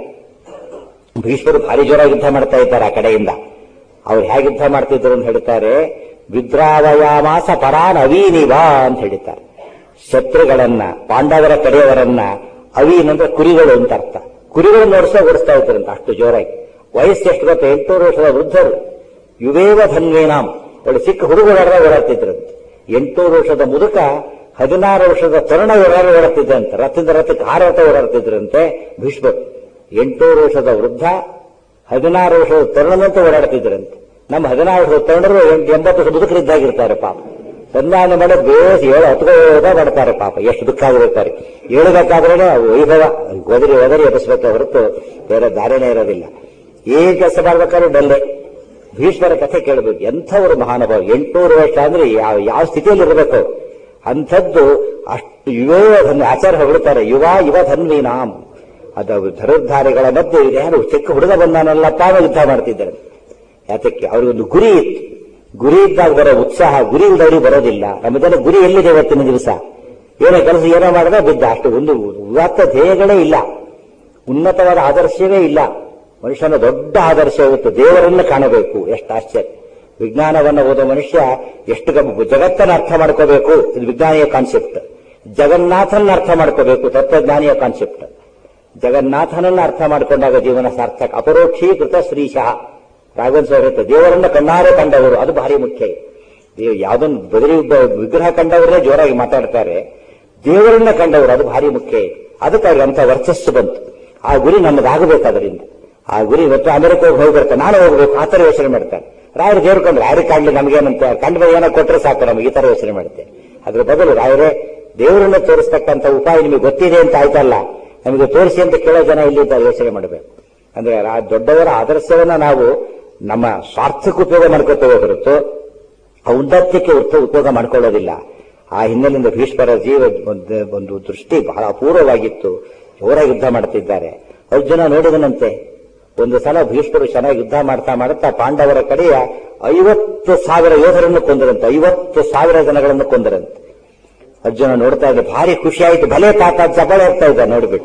ಭೀಷ್ಮರು ಭಾರಿ ಜೋರಾಗಿ ಯುದ್ಧ ಮಾಡ್ತಾ ಇದ್ದಾರೆ ಆ ಕಡೆಯಿಂದ ಅವ್ರು ಹೇಗೆ ಯುದ್ಧ ಮಾಡ್ತಿದ್ರು ಅಂತ ಹೇಳ್ತಾರೆ ವಿದ್ರಾವಯಾಮಾಸ ಪರಾನ್ ಅವೀನಿವಾ ಅಂತ ಹೇಳ್ತಾರೆ ಶತ್ರುಗಳನ್ನ ಪಾಂಡವರ ಕಡೆಯವರನ್ನ ಅವೀನ್ ಅಂದ್ರೆ ಕುರಿಗಳು ಅಂತ ಅರ್ಥ ಕುರಿಗಳು ನೋಡಿಸ್ತಾ ಓಡಿಸ್ತಾ ಇದ್ರಂತ ಅಷ್ಟು ಜೋರಾಗಿ ವಯಸ್ಸು ಎಷ್ಟು ಗೊತ್ತಾ ಎಂಟೂರು ವರ್ಷದ ವೃದ್ಧರು ಯುವೇವ ಧನ್ವೇನಾಂ ಒಳ್ಳೆ ಚಿಕ್ಕ ಹುಡುಗರ ಓಡಾಡ್ತಿದ್ರಂತೆ ಎಂಟೂರು ವರ್ಷದ ಮುದುಕ ಹದಿನಾರು ವರ್ಷದ ತರುಣ ಓಡಾಡ ಓಡಾಡ್ತಿದ್ದಂತೆ ರಥದಿಂದ ರಥಕ್ಕೆ ಹಾರಾಟ ಓಡಾಡ್ತಿದ್ರಂತೆ ಭೀಷ್ಮರು ಎಂಟೂರು ವರ್ಷದ ವೃದ್ಧ ಹದಿನಾರು ವರ್ಷದ ತರುಣನಂತೆ ಓಡಾಡ್ತಿದ್ರಂತೆ ನಮ್ಮ ಹದಿನಾರು ವರ್ಷದ ತರುಣರು ಎಂಟು ಎಂಬತ್ತು ವರ್ಷ ಮುದುಕರಿದ್ದಾಗಿರ್ತಾರೆ ಪಾಪ ಸಂಧಾನ ಮಾಡಿ ಬೇಸ್ ಏಳು ಹತ್ಕೋದ ಮಾಡ್ತಾರೆ ಪಾಪ ಎಷ್ಟು ದುಃಖ ಆಗಿರ್ತಾರೆ ಹೇಳಬೇಕಾದ್ರೆ ವೈಭವ ಒದರಿ ಒದರಿ ಎಬ್ಬಿಸ್ಬೇಕೆ ಹೊರತು ಬೇರೆ ದಾರಿನೇ ಇರೋದಿಲ್ಲ ಏನ್ ಕೆಲಸ ಮಾಡ್ಬೇಕಾದ್ರೆ ಡಲ್ಲೆ ಭೀಷ್ಮರ ಕಥೆ ಕೇಳಬೇಕು ಎಂಥವರು ಮಹಾನುಭಾವ ಎಂಟುನೂರು ವರ್ಷ ಅಂದ್ರೆ ಯಾವ ಯಾವ ಸ್ಥಿತಿಯಲ್ಲಿ ಇರಬೇಕು ಅಂಥದ್ದು ಅಷ್ಟು ಯುವ ಆಚಾರ ಹೊಗಳುತ್ತಾರೆ ಯುವ ಯುವ ಧನ್ವೀನಾಂ ಅದು ಧನುರ್ಧಾರಿಗಳ ಮಧ್ಯೆ ಯಾರು ಚಿಕ್ಕ ಹುಡುಗ ಬಂದಾನಲ್ಲಪ್ಪ ಅನ್ನೋ ಯುದ್ಧ ಮಾಡ್ತಿದ್ದಾರೆ ಯಾತಕ್ಕೆ ಅವ್ರಿಗೊಂದು ಗುರಿ ಇತ್ತು ಗುರಿ ಇದ್ದಾಗ ಬರೋ ಉತ್ಸಾಹ ಗುರಿ ಇಲ್ದವ್ರಿಗೆ ಬರೋದಿಲ್ಲ ನಮ್ಮ ಜನ ಗುರಿ ಎಲ್ಲಿದೆ ಇವತ್ತಿನ ದಿವಸ ಏನೋ ಕೆಲಸ ಏನೋ ಮಾಡಿದ್ರೆ ಬಿದ್ದ ಅಷ್ಟು ಒಂದು ಉದಾತ್ತ ಧ್ಯೇಯಗಳೇ ಇಲ್ಲ ಉನ್ನತವಾದ ಆದರ್ಶವೇ ಇಲ್ಲ ಮನುಷ್ಯನ ದೊಡ್ಡ ಆದರ್ಶ ಇವತ್ತು ದೇವರನ್ನು ಕಾಣಬೇಕು ಎಷ್ಟು ಆಶ್ಚರ್ಯ ವಿಜ್ಞಾನವನ್ನು ಓದೋ ಮನುಷ್ಯ ಎಷ್ಟು ಗಮ- ಜಗತ್ತನ್ನು ಅರ್ಥ ಮಾಡ್ಕೋಬೇಕು ಇದು ವಿಜ್ಞಾನಿಯ ಕಾನ್ಸೆಪ್ಟ್ ಜಗನ್ನಾಥನ್ನ ಅರ್ಥ ಮಾಡ್ಕೋಬೇಕು ತತ್ವಜ್ಞಾನಿಯ ಕಾನ್ಸೆಪ್ಟ್ ಜಗನ್ನಾಥನನ್ನ ಅರ್ಥ ಮಾಡಿಕೊಂಡಾಗ ಜೀವನ ಸಾರ್ಥಕ ಅಪರೋಕ್ಷೀಕೃತ ಶ್ರೀಶಃ ರಾಘವನ್ ಸ್ವಾಮಿ ಹೇಳ್ತಾರೆ ದೇವರನ್ನ ಕಣ್ಣಾರೆ ಕಂಡವರು ಅದು ಭಾರಿ ಮುಖ್ಯ ದೇವ್ ಯಾವ್ದೊಂದು ಬದಲಿ ವಿಗ್ರಹ ಕಂಡವರೇ ಜೋರಾಗಿ ಮಾತಾಡ್ತಾರೆ ದೇವರನ್ನ ಕಂಡವರು ಅದು ಭಾರಿ ಮುಖ್ಯ ಅದಕ್ಕೆ ಅವ್ರಿಗೆ ಅಂತ ವರ್ಚಸ್ಸು ಬಂತು ಆ ಗುರಿ ನಮ್ಮದಾಗಬೇಕು ಅದರಿಂದ ಆ ಗುರಿ ಇವತ್ತು ಅಮೆರಿಕ ಹೋಗಿ ಬರ್ತಾರೆ ನಾನು ಹೋಗ್ಬೇಕು ಆ ತರ ಯೋಚನೆ ಮಾಡ್ತಾರೆ ರಾಯರು ದೇವ್ರು ಕಂಡ್ರೆ ರಾಯರು ಕಾಣ್ಲಿ ನಮಗೇನಂತ ಕಂಡ ಏನೋ ಕೊಟ್ಟರೆ ಸಾಕು ನಮಗೆ ಈ ತರ ಯೋಚನೆ ಮಾಡುತ್ತೆ ಅದ್ರ ಬದಲು ರಾಯರೇ ದೇವರನ್ನ ತೋರಿಸ್ತಕ್ಕಂಥ ಉಪಾಯ ನಿಮಗೆ ಗೊತ್ತಿದೆ ಅಂತ ಆಯ್ತಲ್ಲ ನಮಗೆ ತೋರಿಸಿ ಅಂತ ಕೇಳೋ ಜನ ಇಲ್ಲಿದ್ದಾರೆ ಯೋಚನೆ ಮಾಡಬೇಕು ಅಂದ್ರೆ ಆ ದೊಡ್ಡವರ ಆದರ್ಶವನ್ನ ನಾವು ನಮ್ಮ ಸ್ವಾರ್ಥಕ್ಕೆ ಉಪಯೋಗ ಮಾಡ್ಕೊತೇವೆ ಹೊರತು ಔನ್ನತ್ಯಕ್ಕೆ ಉಪ- ಉಪಯೋಗ ಮಾಡ್ಕೊಳ್ಳೋದಿಲ್ಲ ಆ ಹಿನ್ನೆಲೆಯಿಂದ ಭೀಷ್ಮರ ಜೀವ ಒಂದು ಒಂದು ದೃಷ್ಟಿ ಬಹಳ ಅಪೂರ್ವವಾಗಿತ್ತು ಜೋರಾಗಿ ಯುದ್ಧ ಮಾಡ್ತಿದ್ದಾರೆ ಅರ್ಜುನ ನೋಡಿದನಂತೆ ಒಂದು ಸಲ ಭೀಷ್ಮರು ಚೆನ್ನಾಗಿ ಯುದ್ಧ ಮಾಡ್ತಾ ಮಾಡ್ತಾ ಪಾಂಡವರ ಕಡೆಯ ಐವತ್ತು ಸಾವಿರ ಯೋಧರನ್ನು ಕೊಂದರಂತೆ ಐವತ್ತು ಸಾವಿರ ಜನಗಳನ್ನು ಕೊಂದರಂತೆ ಅರ್ಜುನ ನೋಡ್ತಾ ಇದ್ದ ಭಾರಿ ಖುಷಿ ಆಯ್ತು ಭಲೆ ತಾತ ಚಪ್ಪಾಳೆ ಹೋಗ್ತಾ ಇದ್ದ ನೋಡ್ಬಿಟ್ಟು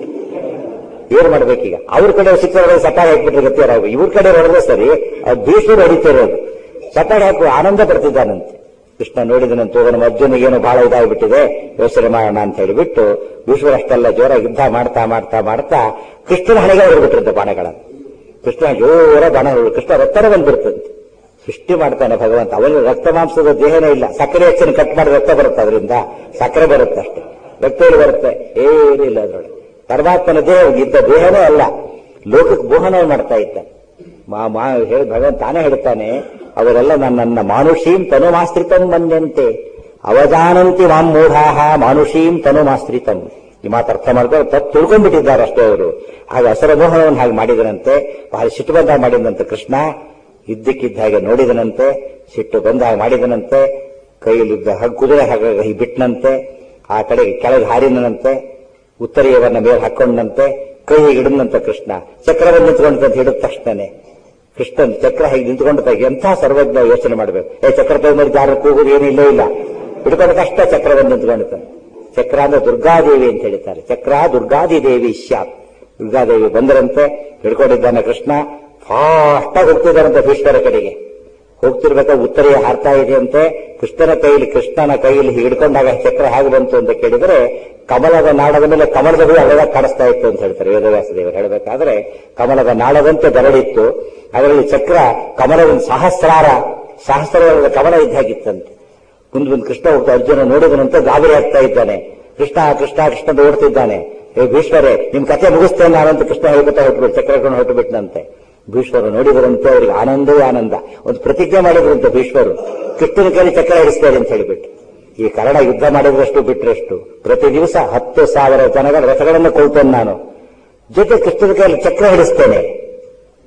ಏನ್ ಮಾಡ್ಬೇಕೀಗ ಅವ್ರ ಕಡೆ ಸಿಕ್ಕರ ಸಪಾಳೆ ಹಾಕ್ಬಿಟ್ರೆ ಗತಿಯಾರ ಇವ್ರ ಕಡೆ ಹೊಡೆದ್ರೆ ಸರಿ ಅದು ಭೀಷ್ಮರು ಹೊಡಿತಿರೋದು ಸಪಾಳೆ ಹಾಕಿ ಆನಂದ ಪಡ್ತಿದ್ದಾನಂತೆ ಕೃಷ್ಣ ನೋಡಿದನಂತ ನಮ್ಮ ಅರ್ಜುನಿಗೆ ಏನೋ ಬಹಳ ಇದಾಗ್ಬಿಟ್ಟಿದೆ ಯೋಚನೆ ಮಾಡೋಣ ಅಂತ ಹೇಳಿಬಿಟ್ಟು ಭೀಷ್ಮರು ಅಷ್ಟೆಲ್ಲ ಜೋರಾಗಿ ಯುದ್ಧ ಮಾಡ್ತಾ ಮಾಡ್ತಾ ಮಾಡ್ತಾ ಕೃಷ್ಣನ ಹಣೆಗೆ ಹೊಡೆದ್ಬಿಟ್ಟಿರುತ್ತೆ ಬಾಣಗಳನ್ನು ಕೃಷ್ಣ ಜೋರ ಬಾಣ ಹೊಡೆದು ಕೃಷ್ಣ ರಕ್ತನ ಬಂದ್ಬಿಡ್ತಂತೆ ಸೃಷ್ಟಿ ಮಾಡ್ತಾನೆ ಭಗವಂತ ಅವನಿಗೆ ರಕ್ತ ಮಾಂಸದ ದೇಹನೇ ಇಲ್ಲ ಸಕ್ಕರೆ ಹೆಚ್ಚಿನ ಕಟ್ ಮಾಡಿ ರಕ್ತ ಬರುತ್ತೆ ಅದರಿಂದ ಸಕ್ಕರೆ ಬರುತ್ತೆ ಅಷ್ಟೇ ರಕ್ತ ಎಲ್ಲಿ ಬರುತ್ತೆ ಏನೂ ಇಲ್ಲ ಅದರೊಳಗೆ ಪರಮಾತ್ಮನ ದೇಹ ಇದ್ದ ದೇಹನೇ ಅಲ್ಲ ಲೋಕಕ್ಕೆ ಮೋಹನ ಮಾಡ್ತಾ ಇದ್ದ ಮಾ ಮಾ ಹೇಳಿ ಭಗವಂತ ತಾನೇ ಹೇಳ್ತಾನೆ ಅವರೆಲ್ಲ ನನ್ನನ್ನ ಮಾನುಷೀಂ ತನುಮಾಶ್ರಿತಂ ಬಂದಂತೆ ಅವಜಾನಂತಿ ಮಾಂ ಮೂಢಾಹ ಮಾನುಷೀಂ ತನುಮಾಶ್ರಿತಂ ಈ ಮಾತು ಅರ್ಥ ಮಾಡ್ಕೊಂಡು ತಪ್ಪು ತಿಳ್ಕೊಂಡ್ಬಿಟ್ಟಿದ್ದಾರೆ ಅಷ್ಟೇ ಅವರು ಆಗ ಹಸರ ಮೋಹನವನ್ನು ಹಾಗೆ ಮಾಡಿದನಂತೆ ಬಹಳ ಸಿಟ್ಟು ಬಂದಾಗ ಮಾಡಿದಂತೆ ಕೃಷ್ಣ ಇದ್ದಕ್ಕಿದ್ದ ಹಾಗೆ ನೋಡಿದನಂತೆ ಸಿಟ್ಟು ಬಂದಾಗ ಮಾಡಿದನಂತೆ ಕೈಯಲ್ಲಿದ್ದ ಹಗ್ ಕುದುರೆ ಹಾಗೆ ಹೀಗೆ ಬಿಟ್ಟನಂತೆ ಆ ಕಡೆಗೆ ಕೆಳಗೆ ಹಾರಿನಂತೆ ಉತ್ತರೀಯವನ್ನ ಮೇಲೆ ಹಾಕೊಂಡಂತೆ ಕೈ ಹೀಗೆ ಹಿಡಿದಂತೆ ಕೃಷ್ಣ ಚಕ್ರವನ್ನು ನಿಂತ್ಕೊಂಡಂತ ಹಿಡಿದ ತಕ್ಷಣನೇ ಕೃಷ್ಣನ್ ಚಕ್ರ ಹೇಗೆ ನಿಂತ್ಕೊಂಡ ಎಂಥ ಸರ್ವಜ್ಞ ಯೋಚನೆ ಮಾಡಬೇಕು ಏ ಚಕ್ರ ತಗೊಂಡು ಯಾರು ಕೂಗುದು ಏನೂ ಇಲ್ಲೇ ಇಲ್ಲ ಹಿಡ್ಕೊಂಡ ಕಷ್ಟ ಚಕ್ರವನ್ನು ನಿಂತ್ಕೊಂಡಿರ್ತಾನೆ ಚಕ್ರ ಅಂದ್ರೆ ದುರ್ಗಾದೇವಿ ಅಂತ ಹೇಳ್ತಾರೆ ಚಕ್ರ ದುರ್ಗಾದಿ ದೇವಿ ಶ್ಯಾತ್ ದುರ್ಗಾದೇವಿ ಬಂದರಂತೆ ಹಿಡ್ಕೊಂಡಿದ್ದಾನೆ ಕೃಷ್ಣ ಫಾಸ್ಟ್ ಆಗಿ ಹೋಗ್ತಿದ್ದಾರಂತೆ ಭೀಷ್ಮರ ಕಡೆಗೆ ಹೋಗ್ತಿರ್ಬೇಕಾದ್ರೆ ಉತ್ತರೆಯ ಹಾರ್ತಾ ಇದೆಯಂತೆ ಕೃಷ್ಣನ ಕೈಯಲ್ಲಿ ಕೃಷ್ಣನ ಕೈಯಲ್ಲಿ ಹಿಡ್ಕೊಂಡಾಗ ಚಕ್ರ ಹೇಗೆ ಬಂತು ಅಂತ ಕೇಳಿದರೆ ಕಮಲದ ನಾಡದ ಮೇಲೆ ಕಮಲದ ಹೂ ಅಳಗ ಕಾಣಿಸ್ತಾ ಇತ್ತು ಅಂತ ಹೇಳ್ತಾರೆ ವೇದವ್ಯಾಸ ದೇವರು ಹೇಳಬೇಕಾದ್ರೆ ಕಮಲದ ನಾಡದಂತೆ ಬೆರಳಿತ್ತು ಅದರಲ್ಲಿ ಚಕ್ರ ಕಮಲದ ಸಹಸ್ರಾರ ಸಹಸ್ರಾರದ ಕಮಲ ಇದ್ದಾಗಿತ್ತಂತೆ ಮುಂದೆ ಬಂದು ಕೃಷ್ಣ ಹೋಗ್ತಾ ಅರ್ಜುನ ನೋಡಿದನಂತೆ ಗಾಬರಿ ಆಗ್ತಾ ಇದ್ದಾನೆ ಕೃಷ್ಣ ಕೃಷ್ಣ ಕೃಷ್ಣ ಅಂತ ಓಡ್ತಿದ್ದಾನೆ ಏ ಭೀಷ್ಮರೇ ನಿಮ್ ಕಥೆ ಮುಗಿಸ್ತೇನೆ ನಾನಂತ ಕೃಷ್ಣ ಹೇಳ್ಕೊತಾ ಹೊರಟುಬಿಟ್ಟು ಚಕ್ರಕೊಂಡು ಹೊರಟುಬಿಟ್ನಂತೆ ಭೀಷ್ಮರು ನೋಡಿದರಂತೆ ಅವರಿಗೆ ಆನಂದವೇ ಆನಂದ ಒಂದು ಪ್ರತಿಜ್ಞೆ ಮಾಡಿದ್ರಂತೆ ಭೀಷ್ಮರು ಕೃಷ್ಣನ ಕೈಲಿ ಚಕ್ರ ಹಿಡಿಸ್ತಾರೆ ಅಂತ ಹೇಳಿಬಿಟ್ಟು ಈ ಕನ್ನಡ ಯುದ್ಧ ಮಾಡಿದ್ರಷ್ಟು ಬಿಟ್ರಷ್ಟು ಪ್ರತಿ ದಿವಸ ಹತ್ತು ಸಾವಿರ ಜನಗಳ ರಥಗಳನ್ನು ಕೊಳ್ತೇನೆ ನಾನು ಜೊತೆ ಕೃಷ್ಣನ ಕೈಯಲ್ಲಿ ಚಕ್ರ ಹಿಡಿಸ್ತೇನೆ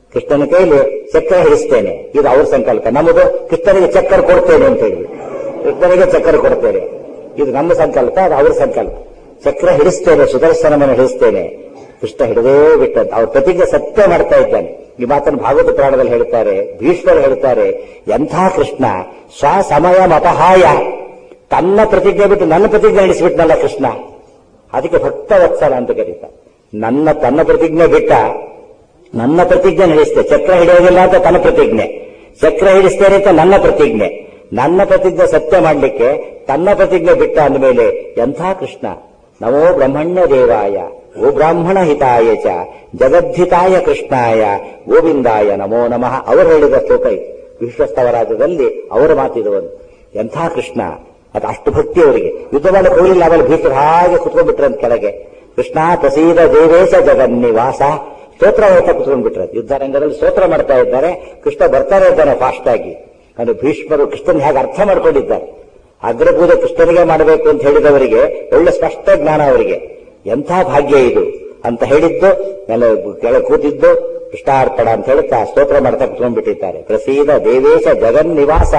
ಕೃಷ್ಣನ ಕೈಲಿ ಚಕ್ರ ಹಿಡಿಸ್ತೇನೆ ಇದು ಅವ್ರ ಸಂಕಲ್ಪ ನಮ್ಮದು ಕೃಷ್ಣನಿಗೆ ಚಕ್ರ ಕೊಡ್ತೇನೆ ಅಂತ ಹೇಳಿ ಕೃಷ್ಣನಿಗೆ ಚಕ್ರ ಕೊಡ್ತೇನೆ ಇದು ನಮ್ಮ ಸಂಕಲ್ಪ ಅದು ಅವ್ರ ಸಂಕಲ್ಪ ಚಕ್ರ ಹಿಡಿಸ್ತೇನೆ ಸುದರ್ಶನವನ್ನು ಹಿಡಿಸ್ತೇನೆ ಕೃಷ್ಣ ಹಿಡದೇ ಬಿಟ್ಟಂತ ಅವ್ರ ಪ್ರತಿಜ್ಞೆ ಸತ್ಯ ಮಾಡ್ತಾ ಇದ್ದಾನೆ ಈ ಮಾತನ್ನು ಭಾಗವತ ಪುರಾಣದಲ್ಲಿ ಹೇಳ್ತಾರೆ ಭೀಷ್ಮರು ಹೇಳ್ತಾರೆ ಎಂಥ ಕೃಷ್ಣ ಸ್ವ ಸಮಯ ಮತಹಾಯ ತನ್ನ ಪ್ರತಿಜ್ಞೆ ಬಿಟ್ಟು ನನ್ನ ಪ್ರತಿಜ್ಞೆ ಹಿಡಿಸ್ಬಿಟ್ನಲ್ಲ ಕೃಷ್ಣ ಅದಕ್ಕೆ ಭಕ್ತ ವತ್ಸಲ ಅಂತ ಕರೀತಾರೆ ನನ್ನ ತನ್ನ ಪ್ರತಿಜ್ಞೆ ಬಿಟ್ಟ ನನ್ನ ಪ್ರತಿಜ್ಞೆ ನಡೆಸ್ತೇ ಚಕ್ರ ಹಿಡಿಯೋದಿಲ್ಲ ಅಂತ ತನ್ನ ಪ್ರತಿಜ್ಞೆ ಚಕ್ರ ಹಿಡಿಸ್ತೇನೆ ಅಂತ ನನ್ನ ಪ್ರತಿಜ್ಞೆ ನನ್ನ ಪ್ರತಿಜ್ಞೆ ಸತ್ಯ ಮಾಡಲಿಕ್ಕೆ ತನ್ನ ಪ್ರತಿಜ್ಞೆ ಬಿಟ್ಟ ಅಂದಮೇಲೆ ಎಂಥ ಕೃಷ್ಣ ನಮೋ ಬ್ರಹ್ಮಣ್ಯ ದೇವಾಯ ಓ ಬ್ರಾಹ್ಮಣ ಹಿತಾಯ ಚ ಜಗದ್ಧಿತಾಯ ಕೃಷ್ಣಾಯ ಗೋವಿಂದಾಯ ನಮೋ ನಮಃ ಅವರು ಹೇಳಿದ ಶ್ಲೋಕ ಇದು ವಿಶ್ವಸ್ತವರಾಜದಲ್ಲಿ ಅವರ ಮಾತಿದು ಒಂದು ಎಂಥ ಕೃಷ್ಣ ಅದು ಅಷ್ಟು ಭಕ್ತಿ ಅವರಿಗೆ ಯುದ್ಧ ಮಾಡಕ್ಕೆ ಹೋಗಲಿಲ್ಲ ಆಮೇಲೆ ಭೀಕರು ಹಾಗೆ ಕುತ್ಕೊಂಡ್ಬಿಟ್ರಂತ ಕೆಳಗೆ ಕೃಷ್ಣ ಪ್ರಸೀದ ದೇವೇಶ ಜಗನ್ನಿವಾಸ ಸ್ತೋತ್ರ ಹೇಳ್ತಾ ಕುತ್ಕೊಂಡ್ಬಿಟ್ರೆ ಯುದ್ಧ ರಂಗದಲ್ಲಿ ಸ್ತೋತ್ರ ಮಾಡ್ತಾ ಇದ್ದಾರೆ ಕೃಷ್ಣ ಬರ್ತಾನೆ ಇದ್ದಾನೆ ಫಾಸ್ಟ್ ಆಗಿ ಅಂದ್ರೆ ಭೀಷ್ಮರು ಕೃಷ್ಣನ್ ಹೇಗೆ ಅರ್ಥ ಮಾಡ್ಕೊಂಡಿದ್ದಾರೆ ಅಗ್ರಪೂಜೆ ಕೃಷ್ಣನಿಗೆ ಮಾಡಬೇಕು ಅಂತ ಹೇಳಿದವರಿಗೆ ಒಳ್ಳೆ ಸ್ಪಷ್ಟ ಜ್ಞಾನ ಅವರಿಗೆ ಎಂಥ ಭಾಗ್ಯ ಇದು ಅಂತ ಹೇಳಿದ್ದು ಮೇಲೆ ಕೆಳಗೆ ಕೂತಿದ್ದು ಕೃಷ್ಣಾರ್ಪಣ ಅಂತ ಹೇಳ್ತಾ ಸ್ತೋತ್ರ ಮಾಡ್ತಾ ಕುತ್ಕೊಂಡ್ಬಿಟ್ಟಿದ್ದಾರೆ ಪ್ರಸೀದ ದೇವೇಶ ಜಗನ್ನಿವಾಸ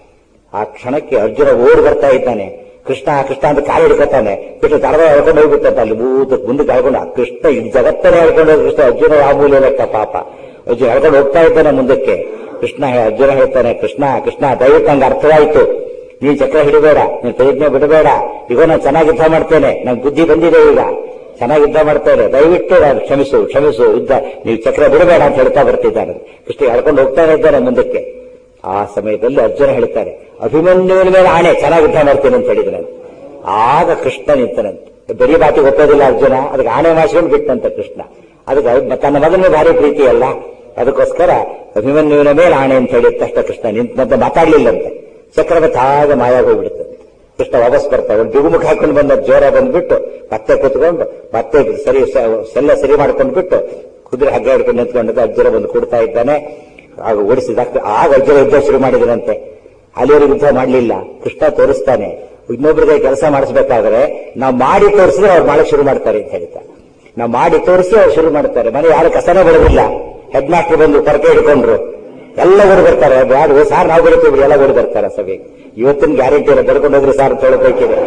ಆ ಕ್ಷಣಕ್ಕೆ ಅರ್ಜುನ ಓಡಿ ಬರ್ತಾ ಇದ್ದಾನೆ ಕೃಷ್ಣ ಕೃಷ್ಣ ಅಂತ ಕಾಲು ಹಿಡ್ಕೊತಾನೆ ಕೃಷ್ಣ ತಡದ ಹೇಳ್ಕೊಂಡು ಹೋಗ್ಬಿಟ್ಟಂತ ಅಲ್ಲಿ ಊತ ಮುಂದಕ್ಕೆ ಹೇಳ್ಕೊಂಡು ಆ ಕೃಷ್ಣ ಈ ಜಗತ್ತನ್ನೇ ಹೇಳ್ಕೊಂಡು ಹೋಗಿ ಕೃಷ್ಣ ಅರ್ಜುನ ಯಾವ ಮೂಲೆ ಲೆಕ್ಕ ಪಾಪ ಅರ್ಜುನ ಹೇಳ್ಕೊಂಡು ಹೋಗ್ತಾ ಇದ್ದಾನೆ ಮುಂದಕ್ಕೆ ಕೃಷ್ಣ ಹೇ- ಅರ್ಜುನ ಹೇಳ್ತಾನೆ ಕೃಷ್ಣ ಕೃಷ್ಣ ದಯವಿಟ್ಟು ನಂಗೆ ಅರ್ಥವಾಯ್ತು ನೀನ್ ಚಕ್ರ ಹಿಡಿಬೇಡ ನೀನ್ ಪ್ರಯತ್ನ ಬಿಡಬೇಡ ಈಗ ನಾನು ಚೆನ್ನಾಗಿ ಯುದ್ಧ ಮಾಡ್ತೇನೆ ನಂಗೆ ಬುದ್ಧಿ ಬಂದಿದೆ ಈಗ ಚೆನ್ನಾಗಿ ಯುದ್ಧ ಮಾಡ್ತೇನೆ ದಯವಿಟ್ಟು ನಾನು ಕ್ಷಮಿಸು ಕ್ಷಮಿಸು ಯುದ್ಧ ನೀವು ಚಕ್ರ ಬಿಡಬೇಡ ಅಂತ ಹೇಳ್ತಾ ಬರ್ತಿದ್ದಾನೆ ಕೃಷ್ಣ ಹೇಳ್ಕೊಂಡು ಹೋಗ್ತಾನೆ ಇದ್ದಾನೆ ಮುಂದಕ್ಕೆ ಆ ಸಮಯದಲ್ಲಿ ಅರ್ಜುನ ಹೇಳ್ತಾರೆ ಅಭಿಮನ್ಯುವಿನ ಮೇಲೆ ಆಣೆ ಚೆನ್ನಾಗಿ ಯುದ್ಧ ಮಾಡ್ತೇನೆ ಅಂತ ಹೇಳಿದ್ರೆ ಆಗ ಕೃಷ್ಣ ನಿಂತನಂತೆ ಬರೀ ಮಾತಿಗೆ ಒಪ್ಪೋದಿಲ್ಲ ಅರ್ಜುನ ಅದಕ್ಕೆ ಆಣೆ ಮಾಡಿಸ್ಕೊಂಡು ಬಿಟ್ಟಂತ ಕೃಷ್ಣ ಅದಕ್ಕೆ ಅವ್ರು- ತನ್ನ ಮಗನ ಭಾರಿ ಪ್ರೀತಿ ಅಲ್ಲ ಅದಕ್ಕೋಸ್ಕರ ಅಭಿಮನ್ಯುವಿನ ಮೇಲೆ ಆಣೆ ಅಂತ ಹೇಳಿದ ತಕ್ಷಣ ಕೃಷ್ಣ ನಿಂತಂತೆ ಮಾತಾಡ್ಲಿಲ್ಲಂತೆ ಚಕ್ರದ ತಾಗ ಮಾಯ ಹೋಗ್ಬಿಡುತ್ತೆ ಕೃಷ್ಣ ವಾಪಸ್ ಬರ್ತಾರೆ ಒಂದು ಬಿಗುಮುಖ ಹಾಕೊಂಡು ಬಂದ ಜೋರ ಬಂದ್ಬಿಟ್ಟು ಮತ್ತೆ ಕೂತ್ಕೊಂಡು ಮತ್ತೆ ಸರಿ ಎಲ್ಲ ಸರಿ ಮಾಡ್ಕೊಂಡು ಬಿಟ್ಟು ಕುದುರೆ ಹಗ್ಗ ಹಿಡ್ಕೊಂಡು ನಿಂತ್ಕೊಂಡು ಅಜ್ಜರ ಬಂದು ಕೊಡ್ತಾ ಇದ್ದಾನೆ ಆಗ ಓಡಿಸಿದ ಆಗ ಅಜ್ಜರ ಯುದ್ಧ ಶುರು ಮಾಡಿದ್ರಂತೆ ಅಲ್ಲಿವರೆಗೆ ಯುದ್ಧ ಮಾಡಲಿಲ್ಲ ಕೃಷ್ಣ ತೋರಿಸ್ತಾನೆ ಇನ್ನೊಬ್ಬರಿಗೆ ಕೆಲಸ ಮಾಡಿಸ್ಬೇಕಾದ್ರೆ ನಾವು ಮಾಡಿ ತೋರಿಸಿದ್ರೆ ಅವ್ರು ಮಾಡಕ್ ಶುರು ಮಾಡ್ತಾರೆ ಅಂತ ಹೇಳ್ತಾರೆ ನಾವು ಮಾಡಿ ತೋರಿಸಿ ಅವ್ರು ಶುರು ಮಾಡ್ತಾರೆ ಮನೆ ಯಾರು ಕಸನೇ ಬೆಳೆದಿಲ್ಲ ಹೆಡ್ ಮಾಸ್ಟರ್ ಬಂದು ಕರ್ಕೆ ಹಿಡ್ಕೊಂಡ್ರು ಎಲ್ಲ ಓಡಿ ಬರ್ತಾರೆ ಯಾರು ಸಾರ್ ನಾವು ಬೆಳಿತೀವಿ ಎಲ್ಲ ಓಡಿ ಬರ್ತಾರೆ ಸಭೆಗೆ ಇವತ್ತಿನ ಗ್ಯಾರಂಟಿ ಇಲ್ಲ ಬೆಳ್ಕೊಂಡು ಹೋದ್ರೆ ಸಾರ್ ತೊಳಬೇಕಿದೆ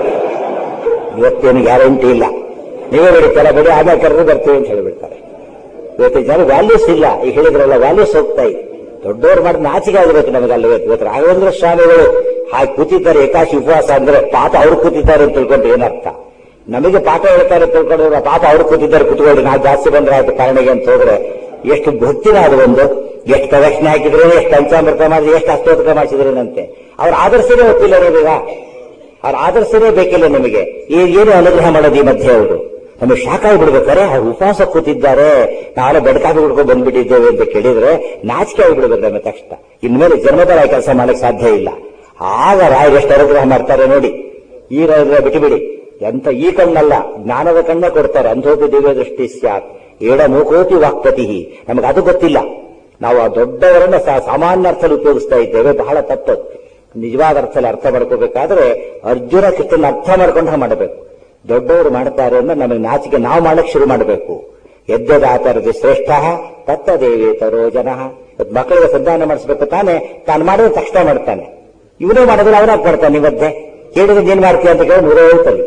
ಇವತ್ತೇನು ಗ್ಯಾರಂಟಿ ಇಲ್ಲ ನೀವೇ ಬೆಳಿತಾರೆ ಬೆಳಿ ಆಮೇಲೆ ಕರೆದು ಬರ್ತೀವಿ ಅಂತ ಹೇಳಿಬಿಡ್ತಾರೆ ಇವತ್ತಿನ ಜನ ವ್ಯಾಲ್ಯೂಸ್ ಇಲ್ಲ ಈಗ ಹೇಳಿದ್ರಲ್ಲ ವ್ಯಾಲ್ಯೂಸ್ ಹೋಗ್ತಾ ಇದೆ ದೊಡ್ಡವ್ರು ಮಾಡಿದ ನಾಚಿಕೆ ಆಗಿರುತ್ತೆ ನಮಗೆ ಅಲ್ಲಿ ಇವತ್ತು ರಾಘವೇಂದ್ರ ಸ್ವಾಮಿಗಳು ಹಾಗೆ ಕೂತಿದ್ದಾರೆ ಏಕಾಶಿ ಉಪವಾಸ ಅಂದ್ರೆ ಪಾಪ ಅವ್ರು ಕೂತಿದ್ದಾರೆ ಅಂತ ತಿಳ್ಕೊಂಡು ಏನರ್ಥ ನಮಗೆ ಪಾಠ ಹೇಳ್ತಾರೆ ಅಂತ ತಿಳ್ಕೊಂಡ್ರೆ ಪಾಪ ಅವ್ರು ಕೂತಿದ್ದಾರೆ ಕುತ್ಕೊಳ್ಳಿ ನಾವು ಜಾಸ್ತಿ ಬಂದ್ರೆ ಆಯ್ತು ಕಾರಣಗೆ ಅಂತ ಹೋದ್ರೆ ಎಷ್ಟು ಭಕ್ತಿನ ಅದು ಒಂದು ಎಷ್ಟು ಪ್ರದಕ್ಷಿಣೆ ಹಾಕಿದ್ರೆ ಎಷ್ಟು ಪಂಚಾಮೃತ ಮಾಡಿದ್ರೆ ಎಷ್ಟು ಅಷ್ಟೋತ್ಕ ಮಾಡಿಸಿದ್ರೇನಂತೆ ಅವ್ರ ಆದರ್ಶನೇ ಗೊತ್ತಿಲ್ಲ ನೀವೀಗ ಅವ್ರ ಆದರ್ಶನೇ ಬೇಕಿಲ್ಲ ನಿಮಗೆ ಈಗ ಏನು ಅನುಗ್ರಹ ಮಾಡೋದು ಈ ಮಧ್ಯೆ ಅವರು ನಮಗೆ ಶಾಖ ಆಗ್ಬಿಡ್ಬೇಕಾರೆ ಅವ್ರು ಉಪವಾಸ ಕೂತಿದ್ದಾರೆ ನಾಳೆ ಬೆಡ್ಕಾಗಿ ಹುಡ್ಕೊಂಡು ಬಂದ್ಬಿಟ್ಟಿದ್ದೇವೆ ಅಂತ ಕೇಳಿದ್ರೆ ನಾಚಿಕೆ ಆಗ್ಬಿಡ್ಬೇಕು ನಮ್ಮ ತಕ್ಷಣ ಇನ್ಮೇಲೆ ಜನ್ಮದಲ್ಲಿ ಕೆಲಸ ಮಾಡಕ್ ಸಾಧ್ಯ ಇಲ್ಲ ಆಗ ರಾಯರು ಎಷ್ಟು ಅನುಗ್ರಹ ಮಾಡ್ತಾರೆ ನೋಡಿ ಈ ರಾಯರ ಬಿಟ್ಟುಬಿಡಿ ಎಂತ ಈ ಕಣ್ಣಲ್ಲ ಜ್ಞಾನದ ಕಣ್ಣೇ ಕೊಡ್ತಾರೆ ಅಂಧೋಪಿ ದಿವ್ಯ ದೃಷ್ಟಿ ಸ್ಯಾತ್ ಏಡ ಮೂಕೋತಿ ವಾಕ್ಪತಿ ನಮಗೆ ಅದು ಗೊತ್ತಿಲ್ಲ ನಾವು ಆ ದೊಡ್ಡವರನ್ನ ಸಾ- ಸಾಮಾನ್ಯ ಅರ್ಥದಲ್ಲಿ ಉಪಯೋಗಿಸ್ತಾ ಇದ್ದೇವೆ ಬಹಳ ತಪ್ಪದು ನಿಜವಾದ ಅರ್ಥದಲ್ಲಿ ಅರ್ಥ ಮಾಡ್ಕೋಬೇಕಾದ್ರೆ ಅರ್ಜುನ ಕೃಷ್ಣನ ಅರ್ಥ ಮಾಡ್ಕೊಂಡು ಮಾಡಬೇಕು ದೊಡ್ಡವರು ಮಾಡ್ತಾರೆ ಅಂದ್ರೆ ನಮಗೆ ನಾಚಿಕೆ ನಾವು ಮಾಡಕ್ ಶುರು ಮಾಡಬೇಕು ಯಜ್ಞದಾತರದು ಶ್ರೇಷ್ಠ ತತ್ತ ದೇವೇತರೋ ಜನ ಇವತ್ತು ಮಕ್ಕಳಿಗೆ ಸಂಧಾನ ಮಾಡಿಸ್ಬೇಕು ತಾನೆ ತಾನು ಮಾಡಿದ್ರೆ ತಕ್ಷಣ ಮಾಡ್ತಾನೆ ಇವನೇ ಮಾಡಿದ್ರೆ ಅವನಾಗ್ ಮಾಡ್ತಾನೆ ಈ ಮಧ್ಯೆ ಕೇಳಿದ್ರೆ ಏನ್ ಮಾಡ್ತೀಯ ಅಂತ ಕೇಳಿ ನೂರೇ ಹೇಳ್ತಾನೆ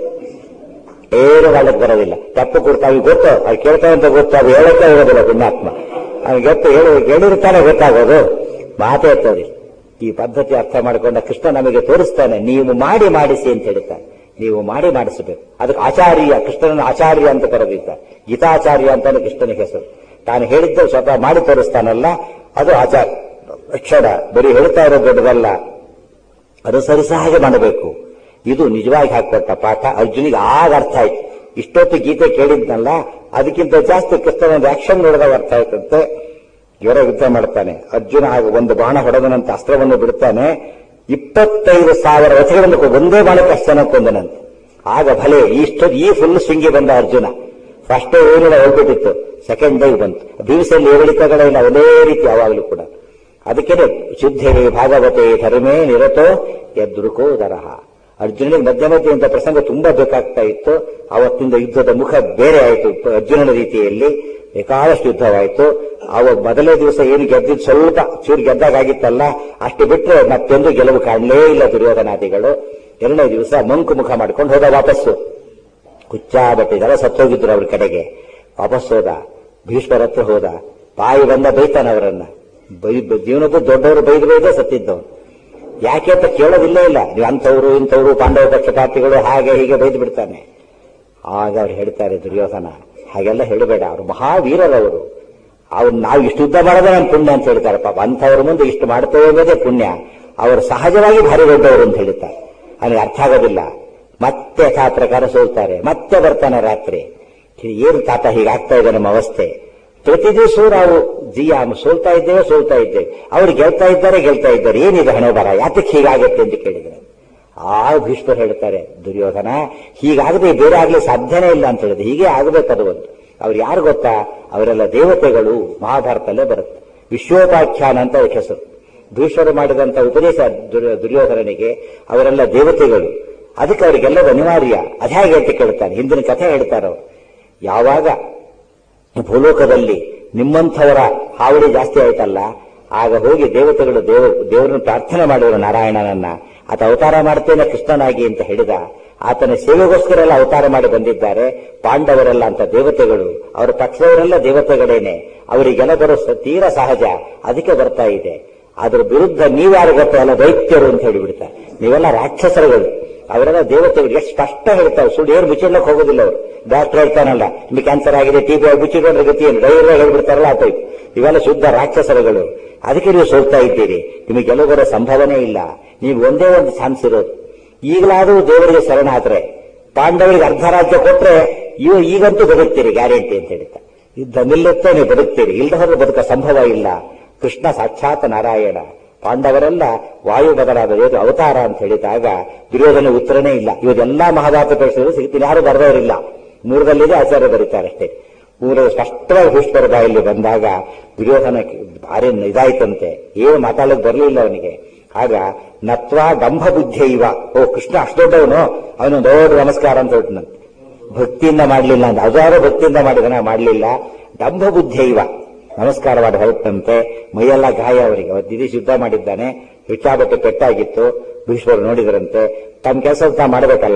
ಏನು ಮಾಡಕ್ ಬರೋದಿಲ್ಲ ತಪ್ಪು ಕೊಡ್ತಾ ಅವ್ನಿಗೆ ಗೊತ್ತು ಅದು ಕೇಳ್ತಾನೆ ಅಂತ ಗೊತ್ತು ಅದು ಹೇಳಕ್ಕೆ ಇರೋದಿಲ್ಲ ಪುಣ್ಯಾತ್ಮ ಅವ್ನಿಗೆ ಗೊತ್ತು ಹೇಳಿ ಹೇಳಿರ್ತಾನೆ ಗೊತ್ತಾಗೋದು ಮಾತೇ ಇರ್ತದೆ ಈ ಪದ್ಧತಿ ಅರ್ಥ ಮಾಡಿಕೊಂಡ ಕೃಷ್ಣ ನಮಗೆ ತೋರಿಸ್ತಾನೆ ನೀವು ಮಾಡಿ ಮಾಡಿಸಿ ಅಂತ ಹೇಳ್ತಾನೆ ನೀವು ಮಾಡಿ ಮಾಡಿಸಬೇಕು ಅದಕ್ಕೆ ಆಚಾರ್ಯ ಕೃಷ್ಣನ ಆಚಾರ್ಯ ಅಂತ ಕರೆದಿದ್ದ ಗೀತಾಚಾರ್ಯ ಅಂತಾನೆ ಕೃಷ್ಣನಿಗೆ ಹೆಸರು ತಾನು ಹೇಳಿದ್ದ ಸ್ವತಃ ಮಾಡಿ ತೋರಿಸ್ತಾನಲ್ಲ ಅದು ಆಚಾರ್ಯ ಅಕ್ಷರ ಬರೀ ಹೇಳ್ತಾ ಇರೋದು ದೊಡ್ಡದಲ್ಲ ಅನುಸರಿಸ ಹಾಗೆ ಮಾಡಬೇಕು ಇದು ನಿಜವಾಗಿ ಹಾಕೊಟ್ಟ ಪಾಠ ಅರ್ಜುನಿಗೆ ಆಗ ಅರ್ಥ ಆಯ್ತು ಇಷ್ಟೊತ್ತು ಗೀತೆ ಕೇಳಿದ್ನಲ್ಲ ಅದಕ್ಕಿಂತ ಜಾಸ್ತಿ ಕೃಷ್ಣನ ಆಕ್ಷನ್ ನೋಡಿದಾಗ ಅರ್ಥ ಆಯ್ತಂತೆ ಇವರ ಯುದ್ಧ ಮಾಡ್ತಾನೆ ಅರ್ಜುನ ಆಗ ಒಂದು ಬಾಣ ಹೊಡೆದನಂತ ಅಸ್ತ್ರವನ್ನು ಬಿಡ್ತಾನೆ ಇಪ್ಪತ್ತೈದು ಸಾವಿರ ರಥಗಳನ್ನು ಕೊ- ಒಂದೇ ಬಾಣಕ್ಕೆ ಅಷ್ಟು ಜನ ಕೊಂದನಂತೆ ಆಗ ಭಲೆ ಇಷ್ಟು ಈ ಫುಲ್ ಸ್ವಿಂಗಿ ಬಂದ ಅರ್ಜುನ ಫಸ್ಟ್ ಏನಿಲ್ಲ ಹೋಗ್ಬಿಟ್ಟಿತ್ತು ಸೆಕೆಂಡ್ ಡೇ ಬಂತು ಭೀಮಸೆಯಲ್ಲಿ ಏರಿಳಿತಗಳೇ ಇಲ್ಲ ಒಂದೇ ರೀತಿ ಯಾವಾಗಲೂ ಕೂಡ ಅದಕ್ಕೆ ಶುದ್ಧೇ ಭಾಗವತೆ ಧರ್ಮೇ ನಿರತೋ ಎದ್ರುಕೋ ದರಹ ಅರ್ಜುನನಿಗೆ ಮಧ್ಯ ಮಧ್ಯೆ ಇಂಥ ಪ್ರಸಂಗ ತುಂಬಾ ಬೇಕಾಗ್ತಾ ಇತ್ತು ಅವತ್ತಿಂದ ಯುದ್ಧದ ಮುಖ ಬೇರೆ ಆಯಿತು ಅರ್ಜುನನ ರೀತಿಯಲ್ಲಿ ಬೇಕಾದಷ್ಟು ಯುದ್ಧವಾಯಿತು ಅವ ಮೊದಲನೇ ದಿವಸ ಏನು ಗೆದ್ದಿದ್ದು ಸ್ವಲ್ಪ ಚೂರು ಗೆದ್ದಾಗಿತ್ತಲ್ಲ ಅಷ್ಟು ಬಿಟ್ಟರೆ ಮತ್ತೊಂದು ಗೆಲುವು ಕಾಣಲೇ ಇಲ್ಲ ದುರ್ಯೋಧನಾದಿಗಳು ಎರಡನೇ ದಿವಸ ಮಂಕು ಮುಖ ಮಾಡ್ಕೊಂಡು ಹೋದ ವಾಪಸ್ಸು ಕುಚ್ಚಾಬಟ್ಟಿದ್ದಾರೆ ಸತ್ತೋಗಿದ್ರು ಅವ್ರ ಕಡೆಗೆ ವಾಪಸ್ ಹೋದ ಭೀಷ್ಮರ ಹತ್ರ ಹೋದ ಬಾಯಿ ಬಂದ ಬೈತಾನ ಅವರನ್ನ ಬೈ ಜೀವನದ್ದು ದೊಡ್ಡವರು ಬೈದು ಬೈದೇ ಸತ್ತಿದ್ದವನು ಯಾಕೆ ಅಂತ ಕೇಳೋದಿಲ್ಲ ಇಲ್ಲ ನೀವು ಅಂಥವ್ರು ಇಂಥವ್ರು ಪಾಂಡವ ಪಕ್ಷಪಾತಿಗಳು ಹಾಗೆ ಹೀಗೆ ಬೈದು ಬಿಡ್ತಾನೆ ಆಗ ಅವ್ರು ಹೇಳ್ತಾರೆ ದುರ್ಯೋಧನ ಹಾಗೆಲ್ಲ ಹೇಳಬೇಡ ಅವರು ಮಹಾವೀರರವರು ಅವ್ರು ನಾವು ಇಷ್ಟು ಯುದ್ಧ ಮಾಡೋದೇ ನನ್ನ ಪುಣ್ಯ ಅಂತ ಹೇಳ್ತಾರೆ ಪಾಪ ಅಂಥವ್ರ ಮುಂದೆ ಇಷ್ಟು ಮಾಡ್ತೇವೆ ಅನ್ನೋದೇ ಪುಣ್ಯ ಅವರು ಸಹಜವಾಗಿ ಭಾರಿ ದೊಡ್ಡವರು ಅಂತ ಹೇಳ್ತಾರೆ ನನಗೆ ಅರ್ಥ ಆಗೋದಿಲ್ಲ ಮತ್ತೆ ಯಥಾ ಪ್ರಕಾರ ಸೋಲ್ತಾರೆ ಮತ್ತೆ ಬರ್ತಾನೆ ರಾತ್ರಿ ಏನು ತಾತ ಹೀಗಾಗ್ತಾ ಇದೆ ನಮ್ಮ ಅವಸ್ಥೆ ಪ್ರತಿ ದಿವಸ ನಾವು ಜಿಯಾ ಸೋಲ್ತಾ ಇದ್ದೇವೆ ಸೋಲ್ತಾ ಇದ್ದೇವೆ ಅವ್ರು ಗೆಲ್ತಾ ಇದ್ದಾರೆ ಗೆಲ್ತಾ ಇದ್ದಾರೆ ಏನಿದೆ ಹಣೆ ಬರ ಯಾತಕ್ಕೆ ಹೀಗಾಗತ್ತೆ ಅಂತ ಕೇಳಿದ್ರೆ ಆ ಭೀಷ್ಮರು ಹೇಳ್ತಾರೆ ದುರ್ಯೋಧನ ಹೀಗಾಗದೆ ಬೇರೆ ಆಗ್ಲಿ ಸಾಧ್ಯನೇ ಇಲ್ಲ ಅಂತ ಹೇಳಿದ್ರೆ ಹೀಗೆ ಆಗಬೇಕದು ಒಂದು ಅವ್ರು ಯಾರು ಗೊತ್ತಾ ಅವರೆಲ್ಲ ದೇವತೆಗಳು ಮಹಾಭಾರತಲ್ಲೇ ಬರುತ್ತೆ ವಿಶ್ವೋಪಾಖ್ಯಾನ ಅಂತ ಅದಕ್ಕೆ ಹೆಸರು ಭೀಷ್ಮರು ಮಾಡಿದಂತ ಉಪದೇಶ ದುರ್ಯ- ದುರ್ಯೋಧನನಿಗೆ ಅವರೆಲ್ಲ ದೇವತೆಗಳು ಅದಕ್ಕೆ ಅವರಿಗೆಲ್ಲದ ಅನಿವಾರ್ಯ ಅದ್ಯಾಗೆ ಅಂತ ಕೇಳ್ತಾನೆ ಹಿಂದಿನ ಕಥೆ ಹೇಳ್ತಾರೆ ಅವರು ಯಾವಾಗ ಭೂಲೋಕದಲ್ಲಿ ನಿಮ್ಮಂಥವರ ಹಾವಳಿ ಜಾಸ್ತಿ ಆಯ್ತಲ್ಲ ಆಗ ಹೋಗಿ ದೇವತೆಗಳು ದೇವ ದೇವರನ್ನು ಪ್ರಾರ್ಥನೆ ಮಾಡಿದರು ನಾರಾಯಣನನ್ನ ಆತ ಅವತಾರ ಮಾಡ್ತೇನೆ ಕೃಷ್ಣನಾಗಿ ಅಂತ ಹೇಳಿದ ಆತನ ಸೇವೆಗೋಸ್ಕರ ಎಲ್ಲ ಅವತಾರ ಮಾಡಿ ಬಂದಿದ್ದಾರೆ ಪಾಂಡವರೆಲ್ಲ ಅಂತ ದೇವತೆಗಳು ಅವರ ಪಕ್ಷದವರೆಲ್ಲ ದೇವತೆಗಳೇನೆ ಅವರಿಗೆಲ್ಲ ಬರೋ ಸ- ತೀರ ಸಹಜ ಅದಕ್ಕೆ ಬರ್ತಾ ಇದೆ ಅದ್ರ ವಿರುದ್ಧ ನೀವ್ಯಾರು ಗೊತ್ತಾ ಎಲ್ಲ ದೈತ್ಯರು ಅಂತ ಹೇಳಿಬಿಡ್ತಾರೆ ನೀವೆಲ್ಲ ರಾಕ್ಷಸರುಗಳು ಅವರೆಲ್ಲ ದೇವತೆಗಳು ಎಷ್ಟು ಸ್ಪಷ್ಟ ಹೇಳ್ತಾರೆ ಸುಳ್ಳು ಏನು ಮುಚ್ಚಿಡ್ಲಕ್ಕೆ ಹೋಗೋದಿಲ್ಲ ಅವರು ಡಾಕ್ಟರ್ ಹೇಳ್ತಾನಲ್ಲ ನಿಮ್ಗೆ ಕ್ಯಾನ್ಸರ್ ಆಗಿದೆ ಟಿ ಬಿ ಮುಚ್ಚಿಡ್ರೆ ಗತಿ ಏನು ಡೈರಿ ಹೇಳ್ಬಿಡ್ತಾರಲ್ಲ ಆ ಟೈಪ್ ಇವೆಲ್ಲ ಶುದ್ಧ ರಾಕ್ಷಸರುಗಳು ಅದಕ್ಕೆ ನೀವು ಸೋಲ್ತಾ ಇದ್ದೀರಿ ನಿಮಗೆ ಗೆಲುವರ ಸಂಭವನೆ ಇಲ್ಲ ನೀವು ಒಂದೇ ಒಂದು ಚಾನ್ಸ್ ಇರೋದು ಈಗಲಾದರೂ ದೇವರಿಗೆ ಶರಣಾದ್ರೆ ಪಾಂಡವರಿಗೆ ಅರ್ಧ ರಾಜ್ಯ ಕೊಟ್ರೆ ಇವ ಈಗಂತೂ ಬದುಕ್ತೀರಿ ಗ್ಯಾರಂಟಿ ಅಂತ ಹೇಳ್ತಾರೆ ಯುದ್ಧ ನಿಲ್ಲುತ್ತೆ ನೀವು ಬದುಕ್ತೀರಿ ಇಲ್ಲದ ಹೋದ್ರೆ ಬದುಕ ಸಂಭವ ಇಲ್ಲ ಕೃಷ್ಣ ಸಾಕ್ಷಾತ್ ನಾರಾಯಣ ಪಾಂಡವರೆಲ್ಲ ವಾಯು ಬದಲಾದ ದೇವರು ಅವತಾರ ಅಂತ ಹೇಳಿದಾಗ ದುರ್ಯೋಧನ ಉತ್ತರನೇ ಇಲ್ಲ ಇವತ್ತೆಲ್ಲಾ ಮಹಾಭಾರತ ಪರಿಸರದಲ್ಲಿ ಸಿಗ್ತೀನಿ ಯಾರು ಬರೆದವರಿಲ್ಲ ಮೂರದಲ್ಲಿದೆ ಆಚಾರ್ಯ ಬರೀತಾರೆ ಅಷ್ಟೇ ಮೂರ ಸ್ಪಷ್ಟವಾಗಿ ಭೀಷ್ಮರ ಬಾಯಲ್ಲಿ ಬಂದಾಗ ದುರ್ಯೋಧನ ಭಾರಿ ಇದಾಯ್ತಂತೆ ಏನು ಮಾತಾಡಲಿಕ್ಕೆ ಬರಲಿಲ್ಲ ಅವನಿಗೆ ಆಗ ನತ್ವಾ ಡಂಭ ಬುದ್ಧಿ ಇವ ಓ ಕೃಷ್ಣ ಅಷ್ಟು ದೊಡ್ಡವನು ಅವನು ದೊಡ್ಡ ನಮಸ್ಕಾರ ಅಂತ ಹೊರಟನಂತೆ ಭಕ್ತಿಯಿಂದ ಮಾಡಲಿಲ್ಲ ಅಂತ ಅದಾರು ಭಕ್ತಿಯಿಂದ ಮಾಡಿದನ ಮಾಡಲಿಲ್ಲ ಡಂಭ ಬುದ್ಧಿ ಇವ ನಮಸ್ಕಾರ ಮಾಡಿ ಹೊರಟಂತೆ ಮೈಯೆಲ್ಲ ಗಾಯ ಅವರಿಗೆ ಅವತ್ತು ದಿದಿ ಶುದ್ಧ ಮಾಡಿದ್ದಾನೆ ಹಿಚ್ಚಾಬಟ್ಟೆ ಪೆಟ್ಟಾಗಿತ್ತು ಭೀಷ್ಮರು ನೋಡಿದರಂತೆ ತಮ್ಮ ಕೆಲಸ ತಾ ಮಾಡಬೇಕಲ್ಲ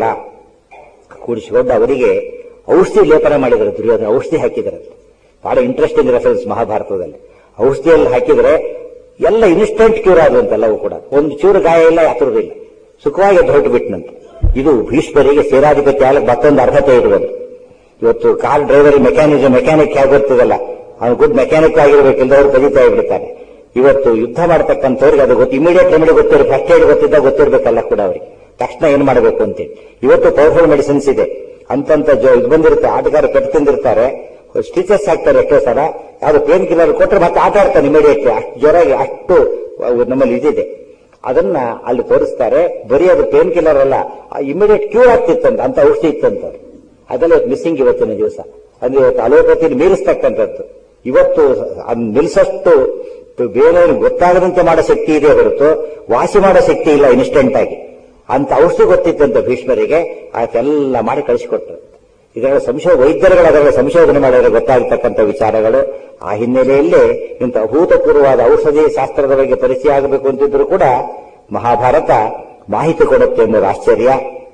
ಕೂಡಿಸಿಕೊಂಡು ಅವರಿಗೆ ಔಷಧಿ ಲೇಪನ ಮಾಡಿದರು ದುರ್ಯೋಧನ ಔಷಧಿ ಹಾಕಿದರಂತೆ ಬಹಳ ಇಂಟ್ರೆಸ್ಟಿಂಗ್ ರೆಫರೆನ್ಸ್ ಮಹಾಭಾರತದಲ್ಲಿ ಔಷಧಿಯಲ್ಲಿ ಹಾಕಿದ್ರೆ ಎಲ್ಲ ಇನ್ಸ್ಟೆಂಟ್ ಕ್ಯೂರ್ ಆದಂತೆಲ್ಲವೂ ಕೂಡ ಒಂದು ಚೂರು ಗಾಯ ಇಲ್ಲ ಯಾತ್ರದಿಲ್ಲ ಸುಖವಾಗಿ ಎದ್ದು ಹೊರಟು ಬಿಟ್ಟನಂತೆ ಇದು ಭೀಷ್ಮರಿಗೆ ಸೇನಾಧಿಪತಿ ಆಗಲಿಕ್ಕೆ ಮತ್ತೊಂದು ಅರ್ಹತೆ ಇರುವುದು ಇವತ್ತು ಕಾರ್ ಡ್ರೈವರ್ ಮೆಕ್ಯಾನಿಕ್ ಮೆಕ್ಯಾನಿಕ್ ಹೇಗೆ ಗೊತ್ತಿದಲ್ಲ ಅವನು ಗುಡ್ ಮೆಕ್ಯಾನಿಕ್ ಆಗಿರ್ಬೇಕು ಇಲ್ಲದವ್ರು ಕದೀತಾ ಬಿಡ್ತಾನೆ ಇವತ್ತು ಯುದ್ಧ ಮಾಡ್ತಕ್ಕಂಥವ್ರಿಗೆ ಅದು ಗೊತ್ತು ಇಮಿಡಿಯೇಟ್ ರೆಮಿಡಿ ಗೊತ್ತಿರ ಫಸ್ಟ್ ಏಡ್ ಗೊತ್ತಿದ್ದ ಗೊತ್ತಿರ್ಬೇಕಲ್ಲ ಕೂಡ ಅವರಿಗೆ ತಕ್ಷಣ ಏನ್ ಮಾಡಬೇಕು ಅಂತೇಳಿ ಇವತ್ತು ಪವರ್ಫುಲ್ ಮೆಡಿಸಿನ್ಸ್ ಇದೆ ಅಂತಂತ ಜೋ ಇದು ಬಂದಿರುತ್ತೆ ಆಟಗಾರ ಪೆಟ್ಟು ತಿಂದಿರ್ತಾರೆ ಸ್ಟಿಚಸ್ ಹಾಕ್ತಾರೆ ಎಷ್ಟೋ ಸಲ ಯಾವ್ದು ಪೇನ್ ಕಿಲ್ಲರ್ ಕೊಟ್ಟರೆ ಮತ್ತೆ ಆಟ ಆಡ್ತಾನೆ ಇಮಿಡಿಯೇಟ್ಲಿ ಅಷ್ಟು ಜ್ವರಾಗಿ ಅಷ್ಟು ಅವು ನಮ್ಮಲ್ಲಿ ಇದಿದೆ ಅದನ್ನ ಅಲ್ಲಿ ತೋರಿಸ್ತಾರೆ ಬರೀ ಅದು ಪೇನ್ ಕಿಲ್ಲರ್ ಅಲ್ಲ ಇಮಿಡಿಯೇಟ್ ಕ್ಯೂರ್ ಆಗ್ತಿತ್ತಂತ ಅಂತ ಔಷಧಿ ಇತ್ತಂತ ಅದೆಲ್ಲ ಮಿಸ್ಸಿಂಗ್ ಇವತ್ತಿನ ದಿವಸ ಅಂದ್ರೆ ಇವತ್ತು ಅಲೋಪತಿ ಮೀರಿಸ್ತಕ್ಕಂಥದ್ದು ಇವತ್ತು ಅದ್ ನಿಲ್ಸಷ್ಟು ಬೇರೆ ಗೊತ್ತಾಗದಂತೆ ಮಾಡೋ ಶಕ್ತಿ ಇದೆ ಹೊರತು ವಾಸಿ ಮಾಡೋ ಶಕ್ತಿ ಇಲ್ಲ ಇನ್ಸ್ಟೆಂಟ್ ಆಗಿ ಅಂತ ಔಷಧಿ ಗೊತ್ತಿತ್ತಂತೆ ಭೀಷ್ಮರಿಗೆ ಅದೆಲ್ಲ ಮಾಡಿ ಕಳಿಸಿಕೊಟ್ರು ಇದರ ಸಂಶೋ ವೈದ್ಯರುಗಳು ಅದರ ಸಂಶೋಧನೆ ಮಾಡಿದ್ರೆ ಗೊತ್ತಾಗತಕ್ಕಂಥ ವಿಚಾರಗಳು ಆ ಹಿನ್ನೆಲೆಯಲ್ಲಿ ಇಂಥ ಅಭೂತಪೂರ್ವವಾದ ಔಷಧಿ ಶಾಸ್ತ್ರದ ಬಗ್ಗೆ ಪರಿಚಯ ಆಗಬೇಕು ಅಂತಿದ್ರು ಕೂಡ ಮಹಾಭಾರತ ಮಾಹಿತಿ ಕೊಡುತ್ತೆ ಎಂಬುದು ಆಶ್ಚರ್ಯ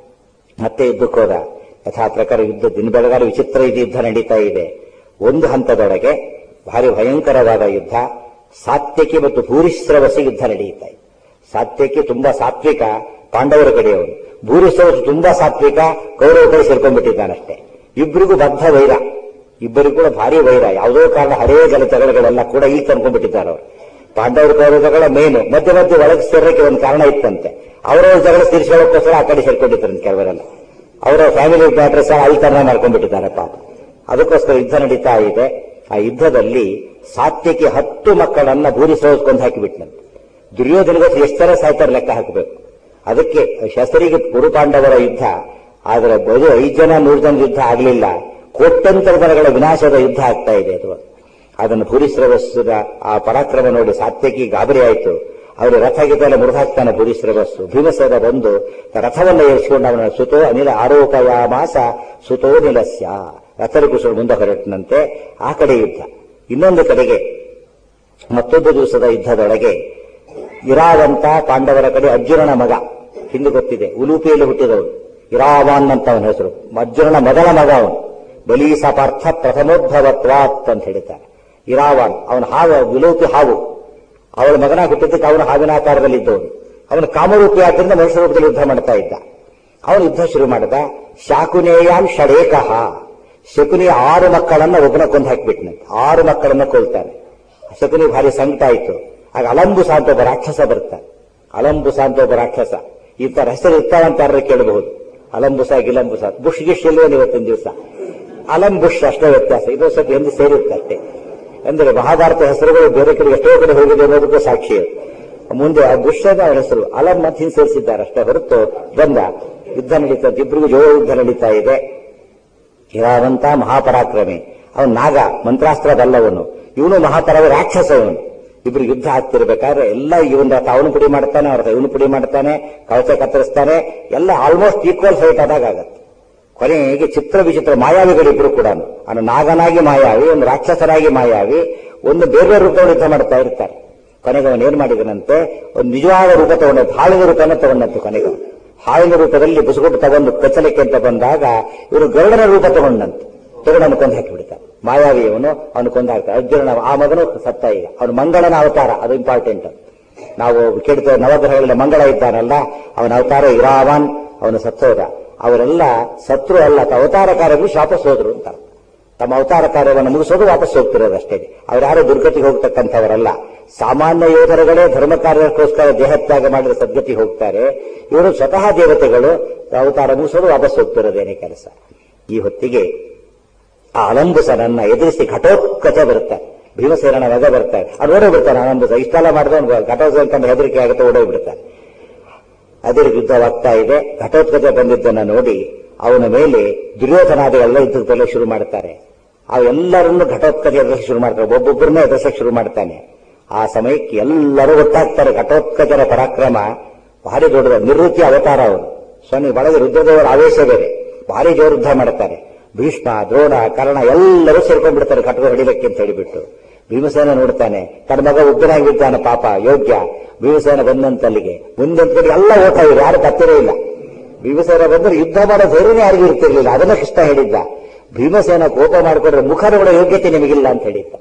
ಮತ್ತೆ ಯುದ್ಧಕ್ಕೋದ ಯಥಾ ಪ್ರಕಾರ ಯುದ್ಧ ದಿನ ಬೆಳಗಾದ ವಿಚಿತ್ರ ಇದು ಯುದ್ಧ ನಡೀತಾ ಇದೆ ಒಂದು ಹಂತದೊಳಗೆ ಭಾರಿ ಭಯಂಕರವಾದ ಯುದ್ಧ ಸಾತ್ಯಕಿ ಮತ್ತು ಭೂರಿಶ್ರವಸಿ ಯುದ್ಧ ನಡೆಯುತ್ತಾ ಇದೆ ಸಾತ್ಯಕಿ ತುಂಬಾ ಸಾತ್ವಿಕ ಪಾಂಡವರ ಕಡೆಯವರು ಭೂರಿಶ್ರವಸಿ ತುಂಬಾ ಸಾತ್ವಿಕ ಕೌರವ ಕಡೆ ಸೇರ್ಕೊಂಡ್ಬಿಟ್ಟಿದ್ದಾನಷ್ಟೇ ಇಬ್ಬರಿಗೂ ಬದ್ಧ ವೈರ ಇಬ್ಬರಿಗೂ ಕೂಡ ಭಾರಿ ವೈರ ಯಾವುದೋ ಕಾರಣ ಹರೇ ಜಲ ಜಗಳಗಳೆಲ್ಲ ಕೂಡ ಈಗ ತಂದ್ಕೊಂಡ್ಬಿಟ್ಟಿದ್ದಾರೆ ಅವರು ಪಾಂಡವರ ಕೌರವ ಜಗಳ ಮೇನು ಮಧ್ಯ ಮಧ್ಯೆ ಒಳಗೆ ಸೇರಕ್ಕೆ ಒಂದು ಕಾರಣ ಇತ್ತಂತೆ ಅವರವ್ರ ಜಗಳ ತೀರಿಸ್ಕೊಳ್ಳೋಕ್ಕೋಸ್ಕರ ಆ ಕಡೆ ಸೇರ್ಕೊಂಡಿದ್ದಾರಂತೆ ಕೆಲವರೆಲ್ಲ ಅವರ ಫ್ಯಾಮಿಲಿ ಮ್ಯಾಟ್ರಸ್ ಅಲ್ಲಿ ತರ ಮಾಡ್ಕೊಂಡ್ಬಿಟ್ಟಿದ್ದಾರೆ ಪಾಪ ಅದಕ್ಕೋಸ್ಕರ ಯುದ್ಧ ನಡೀತಾ ಇದೆ ಆ ಯುದ್ಧದಲ್ಲಿ ಸಾತ್ಯಕ್ಕೆ ಹತ್ತು ಮಕ್ಕಳನ್ನ ಭೂರಿ ಸೋಸ್ಕೊಂಡು ಹಾಕಿಬಿಟ್ನಂತೆ ದುರ್ಯೋಧನಗೋಸ್ಕರ ಎಷ್ಟು ಜನ ಸಾಯ್ತಾರೆ ಲೆಕ್ಕ ಹಾಕಬೇಕು ಅದಕ್ಕೆ ಶಸ್ತ್ರಿಗೆ ಕುರುಪಾಂಡವರ ಯುದ್ಧ ಆದರೆ ಬರೀ ಐದು ಜನ ನೂರು ಜನ ಯುದ್ಧ ಆಗಲಿಲ್ಲ ಕೋಟ್ಯಂತರ ಜನಗಳ ವಿನಾಶದ ಯುದ್ಧ ಆಗ್ತಾ ಇದೆ ಅದು ಅದನ್ನು ಭೂರಿಶ್ರವಸ್ಸದ ಆ ಪರಾಕ್ರಮ ನೋಡಿ ಸಾತ್ಯಕಿ ಗಾಬರಿ ಆಯಿತು ಅವರು ರಥ ಗೀತೆಲ್ಲ ಮುರಿದಾಕ್ತಾನೆ ಭೂರಿಶ್ರವಸ್ಸು ಭೀಮಸೇನ ಬಂದು ರಥವನ್ನು ಏರಿಸಿಕೊಂಡು ಅವನ ಸುತೋ ಅನಿಲ ಆರೋಪಯಾಮಾಸ ಸುತೋ ನಿಲಸ್ಯ ರಥದ ಕುಶಲ ಮುಂದೆ ಹೊರಟಿನಂತೆ ಆ ಕಡೆ ಯುದ್ಧ ಇನ್ನೊಂದು ಕಡೆಗೆ ಮತ್ತೊಂದು ದಿವಸದ ಯುದ್ಧದೊಳಗೆ ಇರಾವಂತ ಪಾಂಡವರ ಕಡೆ ಅರ್ಜುನನ ಮಗ ಹಿಂದೆ ಗೊತ್ತಿದೆ ಉಲೂಪಿಯಲ್ಲಿ ಹುಟ್ಟಿದವನು ಇರಾವಾನ್ ಅಂತ ಅವನ ಹೆಸರು ಅರ್ಜುನನ ಮೊದಲ ಮಗ ಅವನು ಬಲೀಸ ಪಾರ್ಥ ಪ್ರಥಮೋದ್ಭವತ್ವಾತ್ ಅಂತ ಹೇಳ್ತಾರೆ ಇರಾವಾನ್ ಅವನ ಹಾವು ವಿಲೋಪಿ ಹಾವು ಅವಳ ಮಗನ ಹುಟ್ಟಿದ್ದಕ್ಕೆ ಅವನು ಹಾವಿನಾಕಾರದಲ್ಲಿದ್ದವನು ಅವನು ಕಾಮರೂಪಿ ಆದ್ದರಿಂದ ಮನುಷ್ಯ ರೂಪದಲ್ಲಿ ಯುದ್ಧ ಮಾಡ್ತಾ ಇದ್ದ ಅವನು ಯುದ್ಧ ಶುರು ಮಾಡಿದ ಶಾಕುನೇಯಾನ್ ಷಡೇಕಃ ಶಕುನಿ ಆರು ಮಕ್ಕಳನ್ನ ಒಬ್ಬನ ಕೊಂದು ಹಾಕಿಬಿಟ್ನಂತೆ ಆರು ಮಕ್ಕಳನ್ನ ಕೊಲ್ತಾನೆ ಶಕುನಿ ಭಾರಿ ಸಂಕಟ ಆಯಿತು ಆಗ ಅಲಂಬುಸ ಅಂತ ಒಬ್ಬ ರಾಕ್ಷಸ ಬರ್ತಾನೆ ಅಲಂಬುಸ ಅಂತ ಒಬ್ಬ ರಾಕ್ಷಸ ಈ ತರ ಹೆಸರು ಇರ್ತಾವಂತಾರ ಕೇಳಬಹುದು ಅಲಂಬುಸ ಗಿಲಂಬುಸ ಬುಷ್ ಗಿಶ್ ಇಲ್ವೇನು ಇವತ್ತಿನ ದಿವಸ ಅಲಂಬುಷ್ ಅಷ್ಟೇ ವ್ಯತ್ಯಾಸ ಇದು ಸ್ವಲ್ಪ ಎಂದು ಸೇರಿರುತ್ತೆ ಅಷ್ಟೇ ಅಂದ್ರೆ ಮಹಾಭಾರತ ಹೆಸರುಗಳು ಬೇರೆ ಕಡೆ ಎಷ್ಟೋ ಕಡೆ ಹೋಗಿದೆ ಅನ್ನೋದಕ್ಕೂ ಸಾಕ್ಷಿ ಅದು. ಮುಂದೆ ಆ ಬುಷ್ಯದ ಅವರ ಹೆಸರು ಅಲಂ ಮತ್ತೆ ಹಿಂಸರಿಸಿದ್ದಾರೆ ಅಷ್ಟೇ ಹೊರತು ಬಂದ ಯುದ್ಧ ನಡೀತಾ ಇಬ್ಬರಿಗೂ ಜೋರ ಯುದ್ಧ ನಡೀತಾ ಇದೆ ಇರಾವಂತ ಮಹಾಪರಾಕ್ರಮಿ ಅವನು ನಾಗ ಮಂತ್ರಾಸ್ತ್ರ ಬಲ್ಲವನು ಇವನು ಮಹಾಪರಾವ ರಾಕ್ಷಸವನು ಇಬ್ರು ಯುದ್ಧ ಆಗ್ತಿರ್ಬೇಕಾದ್ರೆ ಎಲ್ಲ ಇವನ ಅವನು ಪುಡಿ ಮಾಡ್ತಾನೆ ಅವ್ರ ಇವನು ಪುಡಿ ಮಾಡ್ತಾನೆ ಕವಚ ಕತ್ತರಿಸ್ತಾನೆ ಎಲ್ಲ ಆಲ್ಮೋಸ್ಟ್ ಈಕ್ವಲ್ ಫೈಟ್ ಆದಾಗ ಆಗತ್ತೆ ಕೊನೆಗೆ ಚಿತ್ರ ವಿಚಿತ್ರ ಮಾಯಾವಿಗಳಿಬ್ರು ಕೂಡ ಅವನು ನಾಗನಾಗಿ ಮಾಯಾವಿ ಒಂದು ರಾಕ್ಷಸರಾಗಿ ಮಾಯಾವಿ ಒಂದು ಬೇರೆ ಬೇರೆ ರೂಪದಲ್ಲಿ ಯುದ್ಧ ಮಾಡ್ತಾ ಇರ್ತಾರೆ ಕೊನೆಗೆ ಅವನು ಏನ್ ಮಾಡಿದನಂತೆ ಒಂದು ನಿಜವಾದ ರೂಪ ತಗೊಂಡ ಹಾಳಿನ ರೂಪನ ತಗೊಂಡಂತೆ ಕೊನೆಗೆ ಅವನು. ಹಾಳಿನ ರೂಪದಲ್ಲಿ ಬುಸುಗುಟ್ಟು ತಗೊಂಡು ಕಚ್ಚಲಿಕ್ಕೆ ಅಂತ ಬಂದಾಗ ಇವರು ಗರುಡನ ರೂಪ ತಗೊಂಡಂತೆ ತಗೊಂಡು ಕೊಂದು ಹಾಕಿಬಿಡ್ತಾನೆ ಮಾಯಾವಿಯವನು ಅವನು ಕೊಂದಾಗ್ತಾನೆ ಅರ್ಜುನನ ಆ ಮಗನು ಸತ್ತ ಈಗ ಅವನು ಮಂಗಳನ ಅವತಾರ ಅದು ಇಂಪಾರ್ಟೆಂಟ್ ನಾವು ಕೇಳ್ತೇವೆ ನವಗ್ರಹಗಳಲ್ಲಿ ಮಂಗಳ ಇದ್ದಾನಲ್ಲ ಅವನ ಅವತಾರ ಇರಾವಾನ್ ಅವನು ಸತ್ತೋದ ಅವರೆಲ್ಲ ಸತ್ರು ಅಲ್ಲ ತ- ಅವತಾರ ಕಾರ್ಯಗಳು ವಾಪಸ್ ಹೋದ್ರು ಅಂತ ತಮ್ಮ ಅವತಾರ ಕಾರ್ಯವನ್ನು ಮುಗಿಸೋದು ವಾಪಸ್ ಹೋಗ್ತಿರೋದು ಅಷ್ಟೇ ಯಾರು ದುರ್ಗತಿಗೆ ಹೋಗ್ತಕ್ಕಂಥವರಲ್ಲ ಸಾಮಾನ್ಯ ಯೋಧರುಗಳೇ ಧರ್ಮ ಕಾರ್ಯಕ್ಕೋಸ್ಕರ ದೇಹತ್ಯಾಗ ಮಾಡಿದ ಸದ್ಗತಿ ಹೋಗ್ತಾರೆ ಇವರು ಸ್ವತಃ ದೇವತೆಗಳು ಅವತಾರ ಮುಗಿಸೋದು ವಾಪಸ್ ಹೋಗ್ತಿರೋದೇನೇ ಕೆಲಸ ಈ ಹೊತ್ತಿಗೆ ಆ ಅಲಂಬುಸನನ್ನ ಎದುರಿಸಿ ಘಟೋತ್ಕಚ ಬರುತ್ತಾರೆ ಭೀಮಸೇನನ ಮಗ ಬರ್ತಾರೆ ಅದು ಓಡೋಗ್ಬಿಡ್ತಾನೆ ಅಲಂಬುಸ ಇಷ್ಟೆಲ್ಲ ಮಾಡಿದವನು ಘಟೋತ್ಕಚ ಅಂತ ಹೆದರಿಕೆ ಆಗುತ್ತೆ ಓಡೋಗ್ಬಿಡ್ತಾನೆ ಅದೇ ಯುದ್ಧವಾಗ್ತಾ ಇದೆ ಘಟೋತ್ಕಚ ಬಂದಿದ್ದನ್ನ ನೋಡಿ ಅವನ ಮೇಲೆ ದುರ್ಯೋಧನಾದಿಗಳೆಲ್ಲ ಯುದ್ಧದಲ್ಲೇ ಶುರು ಮಾಡ್ತಾರೆ ಅವೆಲ್ಲರನ್ನು ಘಟೋತ್ಕಚ ಎದುರಿಸಿ ಶುರು ಮಾಡ್ತಾರೆ ಒಬ್ಬೊಬ್ಬರನ್ನ ಎದುರಿಸಕ್ಕೆ ಶುರು ಮಾಡ್ತಾನೆ ಆ ಸಮಯಕ್ಕೆ ಎಲ್ಲರೂ ಗೊತ್ತಾಗ್ತಾರೆ ಘಟೋತ್ಕಚನ ಪರಾಕ್ರಮ ಭಾರಿ ದೊಡ್ಡದ ನಿವೃತ್ತಿ ಅವತಾರ ಅವರು ಸ್ವಾಮಿ ಒಳಗೆ ರುದ್ರದೇವರ ಆವೇಶ ಬೇರೆ ಭಾರಿ ಜೋರು ಯುದ್ಧ ಮಾಡ್ತಾರೆ ಭೀಷ್ಮ ದ್ರೋಣ ಕರ್ಣ ಎಲ್ಲರೂ ಸೇರ್ಕೊಂಡ್ಬಿಡ್ತಾರೆ ಘಟಕ ಹೊಡಿಲಿಕ್ಕೆ ಅಂತ ಹೇಳಿಬಿಟ್ಟು ಭೀಮಸೇನ ನೋಡ್ತಾನೆ ತನ್ನ ಮಗ ಉಗ್ರನಾಗಿ ಬಿದ್ದಾನೆ ಪಾಪ ಯೋಗ್ಯ ಭೀಮಸೇನ ಬಂದಂತಲ್ಲಿಗೆ ಮುಂದೆ ಎಲ್ಲ ಓಟ ಇವ್ರು ಯಾರು ಕತ್ತಿರೇ ಇಲ್ಲ ಭೀಮಸೇನ ಬಂದ್ರೆ ಯುದ್ಧ ಮಾಡೋ ಧೈರ್ಯನೇ ಯಾರಿಗೂ ಇರ್ತಿರ್ಲಿಲ್ಲ ಅದನ್ನ ಕೃಷ್ಣ ಹೇಳಿದ್ದ ಭೀಮಸೇನ ಕೋಪ ಮಾಡಿಕೊಂಡ್ರೆ ಮುಖ ನೋಡೋ ಯೋಗ್ಯತೆ ನಿಮಗಿಲ್ಲ ಅಂತ ಹೇಳಿದ್ದ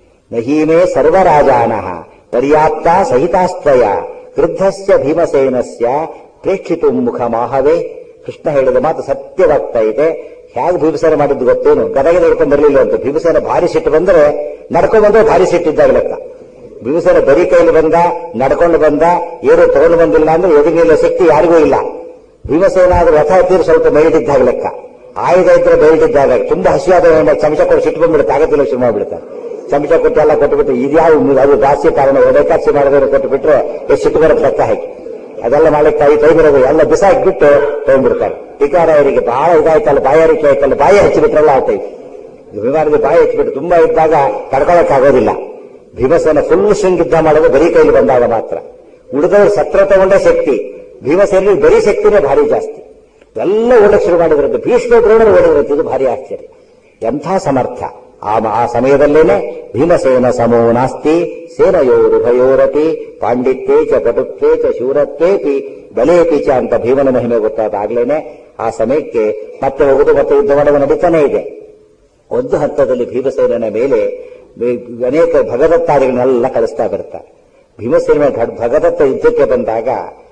ನಹೀಮೇ ಸರ್ವರಾಜಾನಃ ಪರ್ಯಾಪ್ತ ಸಹಿತಾಸ್ತ್ವಯ ಕ್ರುದ್ಧಸ್ಯ ಭೀಮಸೇನಸ್ಯ ಪ್ರೇಕ್ಷಿತು ಮುಖ ಮಾಹವೇ ಕೃಷ್ಣ ಹೇಳಿದ ಮಾತು ಸತ್ಯವಾಗ್ತಾ ಇದೆ ಹೇಗೆ ಭೀಮಸೇನ ಮಾಡಿದ್ದು ಗೊತ್ತೇನು ಗದಗೆ ನಡ್ಕೊಂಡು ಬರಲಿಲ್ಲ ಅಂತ ಭೀಮಸೇನ ಭಾರಿ ಸಿಟ್ಟು ಬಂದ್ರೆ ನಡ್ಕೊಂಡು ಬಂದ್ರೆ ಭಾರಿ ಸಿಟ್ಟಿದ್ದಾಗ ಲೆಕ್ಕ ಭೀಮಸೇನ ಬರೀ ಕೈಲಿ ಬಂದ ನಡ್ಕೊಂಡು ಬಂದ ಏನು ತಗೊಂಡು ಬಂದಿಲ್ಲ ಅಂದ್ರೆ ಎದುರಿನ ಶಕ್ತಿ ಯಾರಿಗೂ ಇಲ್ಲ ಭೀಮಸೇನ ಆದ್ರೆ ರಥ ಎತ್ತಿದ್ರೆ ಸ್ವಲ್ಪ ಮೈಲಿದ್ದಾಗ ಲೆಕ್ಕ ಆಯುಧ ಇದ್ರೆ ಬೈಲಿದ್ದಾಗ ತುಂಬಾ ಹಸಿವಾದ ಚಮಚ ಕೊಟ್ಟು ಸಿಟ್ಟು ಬಂದ್ಬಿಡುತ್ತೆ ಆಗತ್ತಿಲ್ಲ ಶುರು ಮಾಡ್ಬಿಡ್ತಾರೆ ಚಮಚ ಕೊಟ್ಟು ಎಲ್ಲ ಕೊಟ್ಟುಬಿಟ್ಟು ಇದ್ಯಾವ ಅದು ಜಾಸ್ತಿ ಕಾರಣ ಒಡೆಕಾಸಿ ಮಾಡಿದ್ರೆ ಕೊಟ್ಟುಬಿಟ್ರೆ ಎಷ್ಟು ಸಿಟ್ಟು ಬರುತ್ತೆ ಲೆಕ್ಕ ಹಾಕಿ ಅದೆಲ್ಲ ಮಾಡ್ಲಿಕ್ಕೆ ಕೈ ಕೈ ಬರೋದು ಎಲ್ಲ ಬಿಸಾಕ್ಬಿಟ್ಟು ತಗೊಂಡ್ಬಿಡ್ತಾರೆ ಟೀಕಾರ ಅವರಿಗೆ ಬಹಳ ಇದಾಯ್ತಲ್ಲ ಬಾಯಾರಿಕೆ ಆಯ್ತಲ್ಲ ಬಾಯಿ ಹಚ್ಚಿಬಿಟ್ರಲ್ಲ ಆತೈತಿ ವಿಮಾನದ ಬಾಯಿ ಹಚ್ಚಿಬಿಟ್ಟು ತುಂಬಾ ಇದ್ದಾಗ ತಡ್ಕೊಳಕ್ ಆಗೋದಿಲ್ಲ ಭೀಮಸೇನ ಫುಲ್ ಸ್ವಿಂಗ್ ಯುದ್ಧ ಮಾಡೋದು ಬರೀ ಕೈಲಿ ಬಂದಾಗ ಮಾತ್ರ ಉಳಿದವರು ಸತ್ರ ತಗೊಂಡ ಶಕ್ತಿ ಭೀಮಸೇನಿಗೆ ಬರೀ ಶಕ್ತಿನೇ ಭಾರಿ ಜಾಸ್ತಿ ಎಲ್ಲ ಓಡಕ್ ಶುರು ಮಾಡಿದ್ರಂತೆ ಭೀಷ್ಮ ದ್ರೋಣರು ಓಡಿದ್ರಂತೆ ಇದು ಭಾರಿ ಆಶ್ಚರ್ಯ ಎಂಥ ಸಮರ್ಥ ಆ ಆ ಸಮಯದಲ್ಲೇನೆ ಭೀಮಸೇನ ಸಮೋ ನಾಸ್ತಿ ಸೇನಯೋರುಭಯೋರಪಿ ಪಾಂಡಿತ್ಯೇ ಚ ಪಟುತ್ವೇ ಚ ಶೂರತ್ವೇಪಿ ಬಲೇಪಿ ಚ ಅಂತ ಭೀಮನ ಮಹಿಮೆ ಗೊತ್ತಾದಾಗ್ಲೇನೆ ಆ ಸಮಯಕ್ಕೆ ಮತ್ತೆ ಹೋಗುದು ಮತ್ತೆ ಯುದ್ಧ ಮಾಡೋದು ನಡೀತಾನೆ ಇದೆ ಒಂದು ಹಂತದಲ್ಲಿ ಭೀಮಸೇನನ ಮೇಲೆ ಅನೇಕ ಭಗದತ್ತಾದಿಗಳನ್ನೆಲ್ಲ ಕಳಿಸ್ತಾ ಬರ್ತಾರೆ ಭೀಮಸೇನ ಭಗದತ್ತ ಯುದ್ಧಕ್ಕೆ ಬಂದಾಗ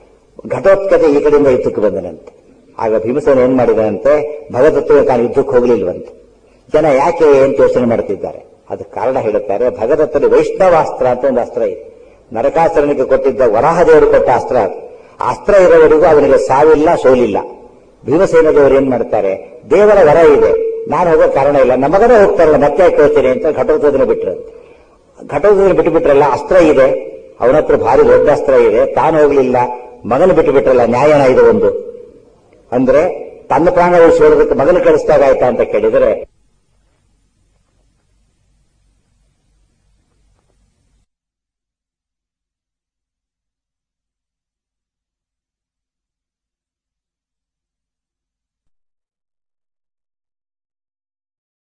ಘಟೋತ್ಕತೆ ಈ ಕಡೆಯಿಂದ ಯುದ್ಧಕ್ಕೆ ಬಂದನಂತೆ ಆಗ ಭೀಮಸೇನ ಏನ್ ಮಾಡಿದನಂತೆ ಭಗದತ್ತ ತಾನು ಯುದ್ಧಕ್ಕೆ ಹೋಗಲಿಲ್ವಂತೆ ಜನ ಯಾಕೆ ಅಂತ ಯೋಚನೆ ಮಾಡ್ತಿದ್ದಾರೆ ಅದಕ್ಕೆ ಕಾರಣ ಹೇಳುತ್ತಾರೆ ಭಗದತ್ತಲ್ಲಿ ವೈಷ್ಣವಾಸ್ತ್ರ ಅಂತ ಒಂದು ಅಸ್ತ್ರ ಇದೆ ನರಕಾಸುರನಿಗೆ ಕೊಟ್ಟಿದ್ದ ವರಾಹದೇವರು ಕೊಟ್ಟ ಅಸ್ತ್ರ ಅದು ಆ ಅಸ್ತ್ರ ಇರೋವರೆಗೂ ಅವನಿಗೆ ಸಾವಿಲ್ಲ ಸೋಲಿಲ್ಲ ಭೀಮಸೇನ ದೇವರು ಏನ್ ಮಾಡ್ತಾರೆ ದೇವರ ವರ ಇದೆ ನಾನು ಹೋಗೋ ಕಾರಣ ಇಲ್ಲ ನಮಗನೇ ಹೋಗ್ತಾರಲ್ಲ ಮತ್ತೆ ಯಾಕೆ ಹೋಗ್ತೀನಿ ಅಂತ ಘಟೋತ್ಸವನ ಬಿಟ್ರು ಘಟೋತ್ಸವನ ಬಿಟ್ಟು ಬಿಟ್ರಲ್ಲ ಅಸ್ತ್ರ ಇದೆ ಅವನ ಹತ್ರ ಭಾರಿ ದೊಡ್ಡ ಅಸ್ತ್ರ ಇದೆ ತಾನು ಹೋಗ್ಲಿಲ್ಲ ಮಗನ ಬಿಟ್ಟು ಬಿಟ್ರಲ್ಲ ನ್ಯಾಯನ ಇದು ಒಂದು ಅಂದ್ರೆ ತನ್ನ ಪ್ರಾಣ ಉಳಿಸೋದಕ್ಕೆ ಮಗನ ಕಳಿಸ್ದಾಗ ಆಯ್ತಾ ಅಂತ ಕೇಳಿದರೆ